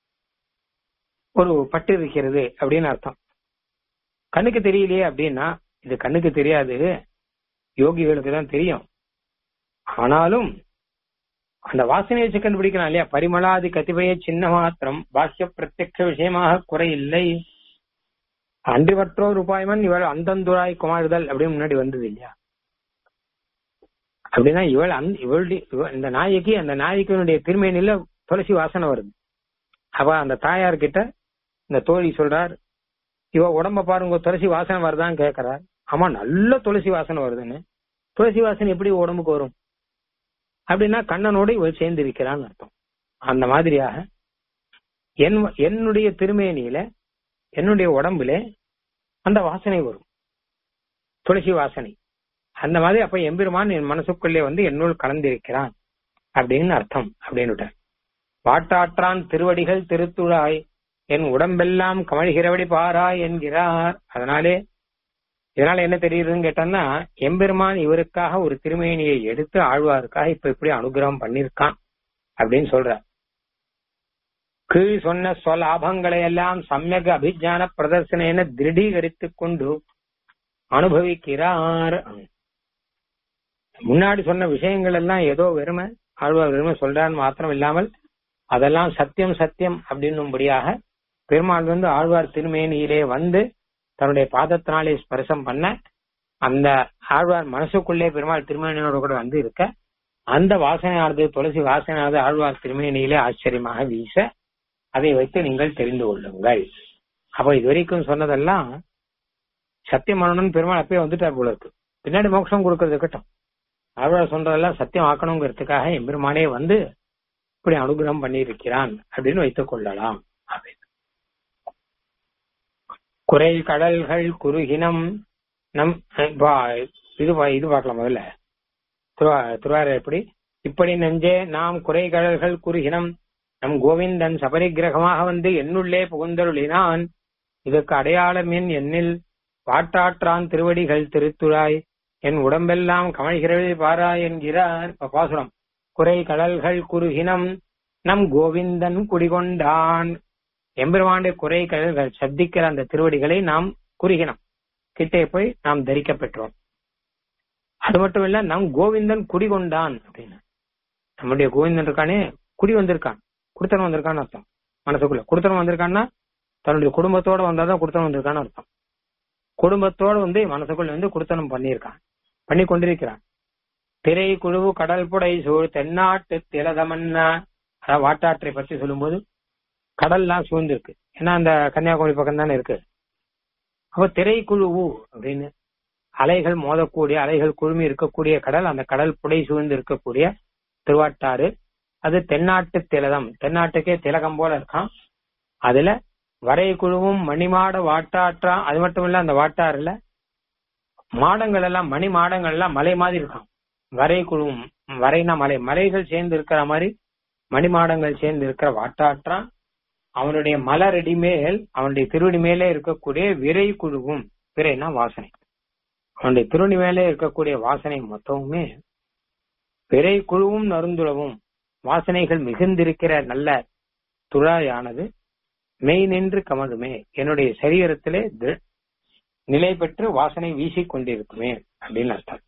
ஒரு பட்டு இருக்கிறது அப்படின்னு அர்த்தம் கண்ணுக்கு தெரியலையே அப்படின்னா இது கண்ணுக்கு தெரியாது யோகிகளுக்கு தான் தெரியும் ஆனாலும் அந்த வாசனையை வச்சு கண்டுபிடிக்கலாம் இல்லையா பரிமளாதி கதிபய சின்ன மாத்திரம் பாக்கிய பிரத்யக்ஷ விஷயமாக குறை இல்லை அன்றிவற்றோர் உபாயமன் இவள் அந்தந்துராய் குமாறுதல் அப்படின்னு முன்னாடி வந்தது இல்லையா அப்படின்னா இவள் அந்த இவளுடைய இவ- இந்த நாய்க்கு அந்த நாய்க்கினுடைய திருமேனில துளசி வாசனை வருது அவ அந்த தாயார் கிட்ட இந்த தோழி சொல்றார் இவ உடம்ப பாருங்க துளசி வாசனை வருதான்னு கேக்குறார் ஆமா நல்ல துளசி வாசனை வருதுன்னு துளசி வாசனை எப்படி உடம்புக்கு வரும் அப்படின்னா கண்ணனோட இவ சேர்ந்து இருக்கிறான்னு அர்த்தம் அந்த மாதிரியாக என் என்னுடைய திருமேனியில என்னுடைய உடம்புல அந்த வாசனை வரும் துளசி வாசனை அந்த மாதிரி அப்ப எம்பெருமான் என் மனசுக்குள்ளே வந்து என்னுள் கலந்திருக்கிறான் அப்படின்னு அர்த்தம் அப்படின்னு வாட்டாற்றான் திருவடிகள் திருத்துழாய் என் உடம்பெல்லாம் கமழ்கிறபடி பாராய் என்கிறார் அதனாலே இதனால என்ன தெரியுதுன்னு கேட்டோம்னா எம்பெருமான் இவருக்காக ஒரு திருமேனியை எடுத்து ஆழ்வாருக்காக இப்ப இப்படி அனுகிரகம் பண்ணிருக்கான் அப்படின்னு சொல்ற கீழ் சொன்ன சொல்லாபங்களை எல்லாம் சமயக அபிஜான பிரதர்சன திருடீகரித்துக் கொண்டு அனுபவிக்கிறார் முன்னாடி சொன்ன விஷயங்கள் எல்லாம் ஏதோ வெறுமை ஆழ்வார் வெறுமை சொல்றான்னு மாத்திரம் இல்லாமல் அதெல்லாம் சத்தியம் சத்தியம் அப்படின்னும்படியாக பெருமாள் வந்து ஆழ்வார் திருமேனியிலே வந்து தன்னுடைய பாதத்தினாலே ஸ்பர்சம் பண்ண அந்த ஆழ்வார் மனசுக்குள்ளே பெருமாள் திருமேனியோட கூட வந்து இருக்க அந்த வாசனையானது துளசி வாசனையானது ஆழ்வார் திருமேனியிலே ஆச்சரியமாக வீச அதை வைத்து நீங்கள் தெரிந்து கொள்ளுங்கள் அப்ப இதுவரைக்கும் சொன்னதெல்லாம் சத்தியமானவன் பெருமாள் அப்பயே வந்துட்டார் போல இருக்கு பின்னாடி மோட்சம் கொடுக்கறது இருக்கட்டும் ஆழ்வார் சொல்றதெல்லாம் சத்தியம் ஆக்கணுங்கிறதுக்காக எம்பெருமானே வந்து இப்படி அனுகிரகம் பண்ணி இருக்கிறான் அப்படின்னு வைத்துக் கொள்ளலாம் அப்படின்னு குறை கடல்கள் குறுகினம் நம் இது இது பார்க்கலாம் முதல்ல திருவா திருவார எப்படி இப்படி நெஞ்சே நாம் குறை கடல்கள் குறுகினம் நம் கோவிந்தன் சபரிகிரகமாக வந்து என்னுள்ளே புகுந்தருளினான் இதற்கு அடையாளம் என் எண்ணில் வாட்டாற்றான் திருவடிகள் திருத்துழாய் என் உடம்பெல்லாம் கமழ்கிறது பாராய் என்கிறார் பாசுரம் குறை கடல்கள் குறுகினம் நம் கோவிந்தன் குடிகொண்டான் எம்பெருமானுடைய குறை கடல்கள் சப்திக்கிற அந்த திருவடிகளை நாம் குறுகினம் கிட்டே போய் நாம் தரிக்க பெற்றோம் அது மட்டும் இல்ல நம் கோவிந்தன் குடிகொண்டான் அப்படின்னு நம்முடைய கோவிந்தன் இருக்கானே குடி வந்திருக்கான் குடுத்தனம் வந்திருக்கான்னு அர்த்தம் மனசுக்குள்ள குடுத்தனம் வந்திருக்கான்னா தன்னுடைய குடும்பத்தோட வந்தாதான் குடுத்தனம் வந்திருக்கான்னு அர்த்தம் குடும்பத்தோட வந்து மனசுக்குள்ள வந்து குடுத்தனம் பண்ணியிருக்கான் பண்ணி கொண்டிருக்கிறான் திரை குழுவு கடல் புடை சூழ் தென்னாட்டு திலதமன்னா அதாவது வாட்டாற்றை பற்றி சொல்லும்போது கடல்லாம் சூழ்ந்திருக்கு ஏன்னா அந்த கன்னியாகுமரி பக்கம் தானே இருக்கு அப்ப திரை குழுவு அப்படின்னு அலைகள் மோதக்கூடிய அலைகள் குழுமி இருக்கக்கூடிய கடல் அந்த கடல் புடை சூழ்ந்து இருக்கக்கூடிய திருவாட்டாறு அது தென்னாட்டு திலகம் தென்னாட்டுக்கே திலகம் போல இருக்கான் அதுல வரை குழுவும் மணிமாட வாட்டாற்றா அது மட்டும் இல்ல அந்த வாட்டாறுல மாடங்கள் எல்லாம் மணி மாடங்கள் எல்லாம் மலை மாதிரி இருக்கான் வரை குழுவும் வரைனா மலை மலைகள் சேர்ந்து இருக்கிற மாதிரி மணி மாடங்கள் சேர்ந்து இருக்கிற வாட்டாற்றா அவனுடைய மலரடி மேல் அவனுடைய திருவடி மேலே இருக்கக்கூடிய விரை குழுவும் விரைனா வாசனை அவனுடைய திருவடி மேலே இருக்கக்கூடிய வாசனை மொத்தமுமே விரை குழுவும் நருந்துளவும் வாசனைகள் மிகுந்திருக்கிற நல்ல துழாயானது மெய் நின்று கமழுமே என்னுடைய சரீரத்திலே நிலை பெற்று வாசனை வீசிக் கொண்டிருக்குமே அப்படின்னு அர்த்தம்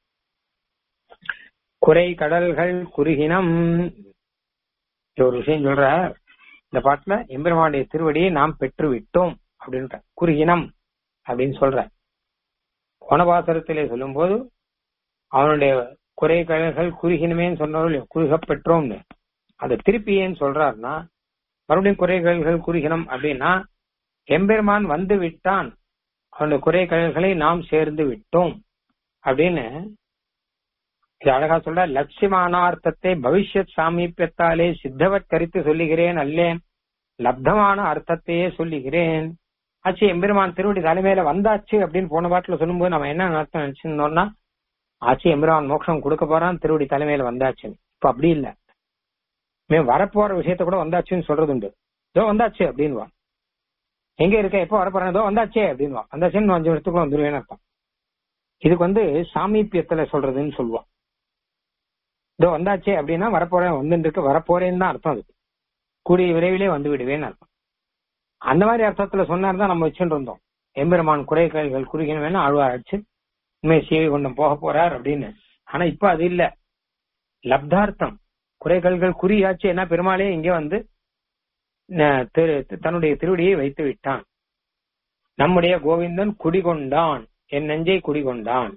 குறை கடல்கள் குறுகினம் ஒரு விஷயம் சொல்ற இந்த பாட்டுல எம்பெருமானுடைய திருவடியை நாம் பெற்று விட்டோம் அப்படின்ற குறுகினம் அப்படின்னு சொல்ற வனவாசரத்திலே சொல்லும் போது அவனுடைய குறை கடல்கள் குறுகினமேன்னு சொன்னவர்கள் குறுக பெற்றோம்னு அதை திருப்பி ஏன் சொல்றாருன்னா மறுபடியும் குறைகள்கள் குறுகினம் அப்படின்னா எம்பெருமான் வந்து விட்டான் அவனுடைய குறை கடல்களை நாம் சேர்ந்து விட்டோம் அப்படின்னு இது அழகா சொல்ற லட்சியமானார்த்தத்தை பவிஷ்யத் சாமீபியத்தாலே சித்தவத் கரித்து சொல்லுகிறேன் அல்லேன் லப்தமான அர்த்தத்தையே சொல்லுகிறேன் ஆச்சு எம்பெருமான் திருவடி தலைமையில வந்தாச்சு அப்படின்னு போன பாட்டுல சொல்லும்போது நம்ம என்ன அர்த்தம் நினைச்சிருந்தோம்னா ஆச்சு எம்பெருமான் மோட்சம் கொடுக்க போறான் திருவடி தலைமையில வந்தாச்சுன்னு இப்ப அப்படி இல்ல மே வரப்போற விஷயத்த கூட வந்தாச்சுன்னு சொல்றது உண்டு இதோ வந்தாச்சு அப்படின்வா எங்க இருக்க எப்ப வரப்போறேன் இதோ வந்தாச்சே அப்படின்வா வந்தாச்சுன்னு அஞ்சு வருஷத்துக்குள்ள வந்துருவேன்னு அர்த்தம் இதுக்கு வந்து சாமீபியத்துல சொல்றதுன்னு சொல்லுவான் இதோ வந்தாச்சே அப்படின்னா வரப்போறேன் வந்துட்டு இருக்கு வரப்போறேன்னு தான் அர்த்தம் அதுக்கு கூடிய விரைவிலே வந்து விடுவேன்னு அர்த்தம் அந்த மாதிரி அர்த்தத்துல சொன்னார் தான் நம்ம வச்சுட்டு இருந்தோம் எம்பெருமான் குறைகள் குறுகின வேணும் ஆழ்வார் அடிச்சு உண்மை சீவி கொண்டும் போக போறார் அப்படின்னு ஆனா இப்ப அது இல்ல லப்தார்த்தம் குறைகள்கள் குறியாச்சு என்ன பெருமாளே இங்க வந்து தன்னுடைய திருவடியை வைத்து விட்டான் நம்முடைய கோவிந்தன் குடிகொண்டான் என் நெஞ்சை குடிகொண்டான்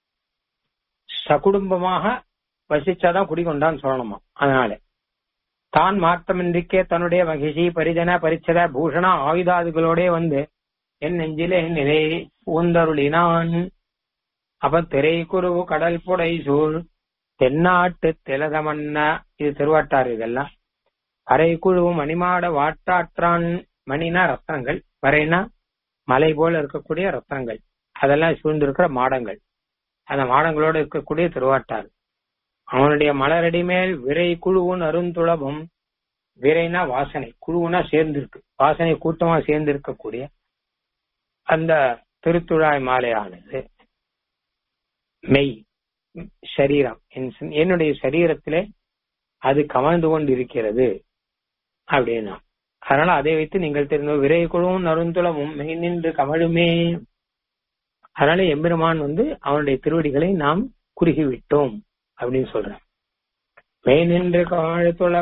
சகுடும்பமாக வசிச்சாதான் குடிகொண்டான்னு சொல்லணுமா அதனால தான் மாற்றமின்றிக்கே தன்னுடைய மகிழ்ச்சி பரிஜன பரிச்சத பூஷண ஆயுதாதிகளோட வந்து என் நெஞ்சிலே நிலை பூந்தருளினான் அப்ப திரை குருவு கடல் புடை சூழ் தென்னாட்டு திலதமன்ன இது திருவாட்டார் இதெல்லாம் அரை குழுவு மணிமாட வாட்டாற்றான் மணினா ரத்னங்கள் வரைனா மலை போல இருக்கக்கூடிய ரத்னங்கள் அதெல்லாம் சூழ்ந்திருக்கிற மாடங்கள் அந்த மாடங்களோட இருக்கக்கூடிய திருவாட்டார் அவனுடைய மலரடி மேல் விரை குழுவும் அருந்துளபம் விரைனா வாசனை குழுவுனா சேர்ந்திருக்கு வாசனை கூட்டமா சேர்ந்து இருக்கக்கூடிய அந்த திருத்துழாய் மாலையானது மெய் சரீரம் என்- என்னுடைய சரீரத்திலே அது கமழ்ந்து கொண்டு இருக்கிறது அப்படின்னா அதனால அதை வைத்து நீங்கள் தெரிந்த விரை குழுவும் நறுந்துளமும் மெய் நின்று கமழுமே அதனால எம்பெருமான் வந்து அவனுடைய திருவடிகளை நாம் குறுகி விட்டோம் அப்படின்னு சொல்றேன் மெய் நின்று காழ்த்துள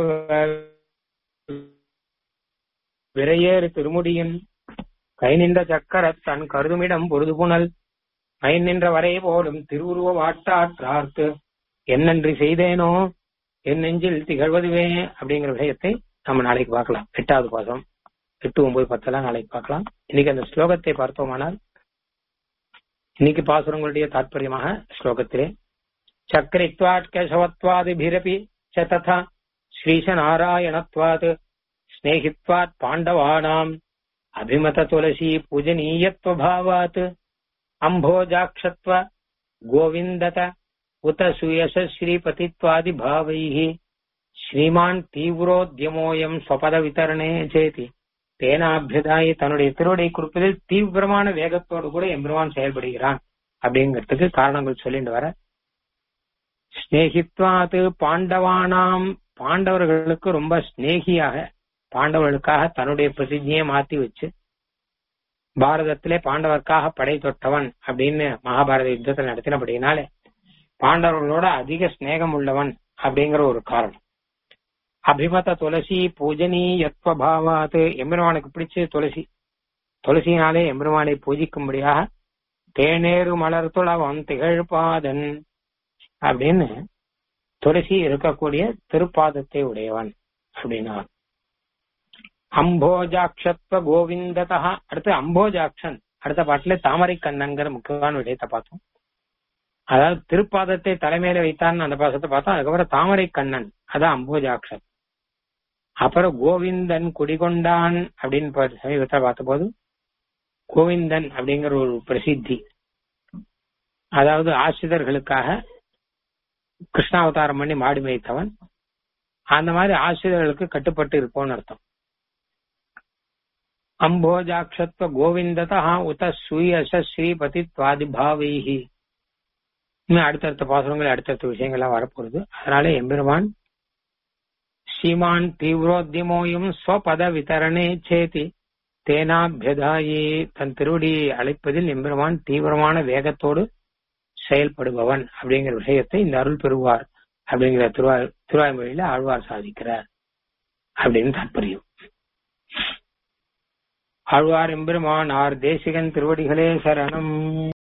விரையேறு திருமுடியின் கை நின்ற சக்கர தன் கருதுமிடம் பொழுது புனல் மை நின்ற வரை போலும் திருவுருவ வாட்டாற்றார்க்கு என்னன்றி செய்தேனோ என் நெஞ்சில் திகழ்வதுவே அப்படிங்கிற விஷயத்தை நம்ம நாளைக்கு பார்க்கலாம் எட்டாவது பாசம் எட்டு ஒன்பது பத்தெல்லாம் நாளைக்கு பார்க்கலாம் இன்னைக்கு அந்த ஸ்லோகத்தை பார்த்தோமானால் இன்னைக்கு பாசுரங்களுடைய தாற்பயமாக ஸ்லோகத்திலே சக்கரித்வாட் கேசவத்வாதிபிரபி ச ததா ஸ்ரீசநாராயணத்வாத் ஸ்நேகித்வாத் பாண்டவானாம் அபிமத துளசி பூஜனீயத்வபாவாத் அம்போஜாட்சத்வ கோவிந்தத உத சுயச ஸ்ரீபதித்வாதி பாவைः ஸ்ரீமான் தீவிரோத்யமோயம் ஸ்வபத விதரணே சேதி தேனாபியதாயி தன்னுடைய திருவடை கொடுப்பதில் தீவிரமான வேகத்தோடு கூட எம்பெருமான் செயல்படுகிறான் அப்படிங்கிறதுக்கு காரணங்கள் சொல்லிட்டு வர ஸ்நேகித்வாது பாண்டவானாம் பாண்டவர்களுக்கு ரொம்ப ஸ்நேகியாக பாண்டவர்களுக்காக தன்னுடைய பிரதிஜையை மாத்தி வச்சு பாரதத்திலே பாண்டவர்க்காக படை தொட்டவன் அப்படின்னு மகாபாரத யுத்தத்தை நடத்தினபடினாலே பாண்டவர்களோட அதிக ஸ்நேகம் உள்ளவன் அப்படிங்கிற ஒரு காரணம் அபிமத துளசி பூஜனீயத்வ பாவாத் எம்பெருமானுக்கு பிடிச்ச துளசி துளசியினாலே எம்பெருமானை பூஜிக்கும்படியாக தேனேறு மலர் துளவம் திகழ்பாதன் அப்படின்னு துளசி இருக்கக்கூடிய திருப்பாதத்தை உடையவன் அப்படின்னா அம்போஜாட்சத்வ கோவிந்ததா அடுத்து அம்போஜாக்ஷன் அடுத்த பாட்டுல தாமரை கண்ணங்கிற முக்கியமான விடயத்தை பார்த்தோம் அதாவது திருப்பாதத்தை தலைமையில வைத்தான்னு அந்த பாசத்தை பார்த்தோம் அதுக்கப்புறம் தாமரை கண்ணன் அதான் அம்போஜாக்ஷன் அப்புறம் கோவிந்தன் குடிகொண்டான் அப்படின்னு பா- சமீபத்துல பார்த்தபோது கோவிந்தன் அப்படிங்கிற ஒரு பிரசித்தி அதாவது ஆசிரியர்களுக்காக கிருஷ்ணாவதாரம் பண்ணி மாடி மேய்த்தவன் அந்த மாதிரி ஆசிரியர்களுக்கு கட்டுப்பட்டு இருப்போம்னு அர்த்தம் அம்போஜாட்சத்வ கோவிந்ததா உத சூயச ஸ்ரீபதித்வாதி பாவைஹி இன்னும் அடுத்தடுத்த பாசுரங்கள் அடுத்தடுத்த விஷயங்கள்லாம் வரப்போகுது அதனால எம்பெருமான் ஸ்ரீமான் தீவிரோத்தியமோயும் ஸ்வபத விதரணே சேதி தேனாபியதாயே தன் திருவடியை அழைப்பதில் எம்பெருமான் தீவிரமான வேகத்தோடு செயல்படுபவன் அப்படிங்கிற விஷயத்தை இந்த அருள் பெறுவார் அப்படிங்கிற திருவா திருவாய்மொழியில ஆழ்வார் சாதிக்கிறார் அப்படின்னு தாற்பயம் ஆழ்வார் எம்பெருமான் ஆர் தேசிகன் திருவடிகளே சரணம்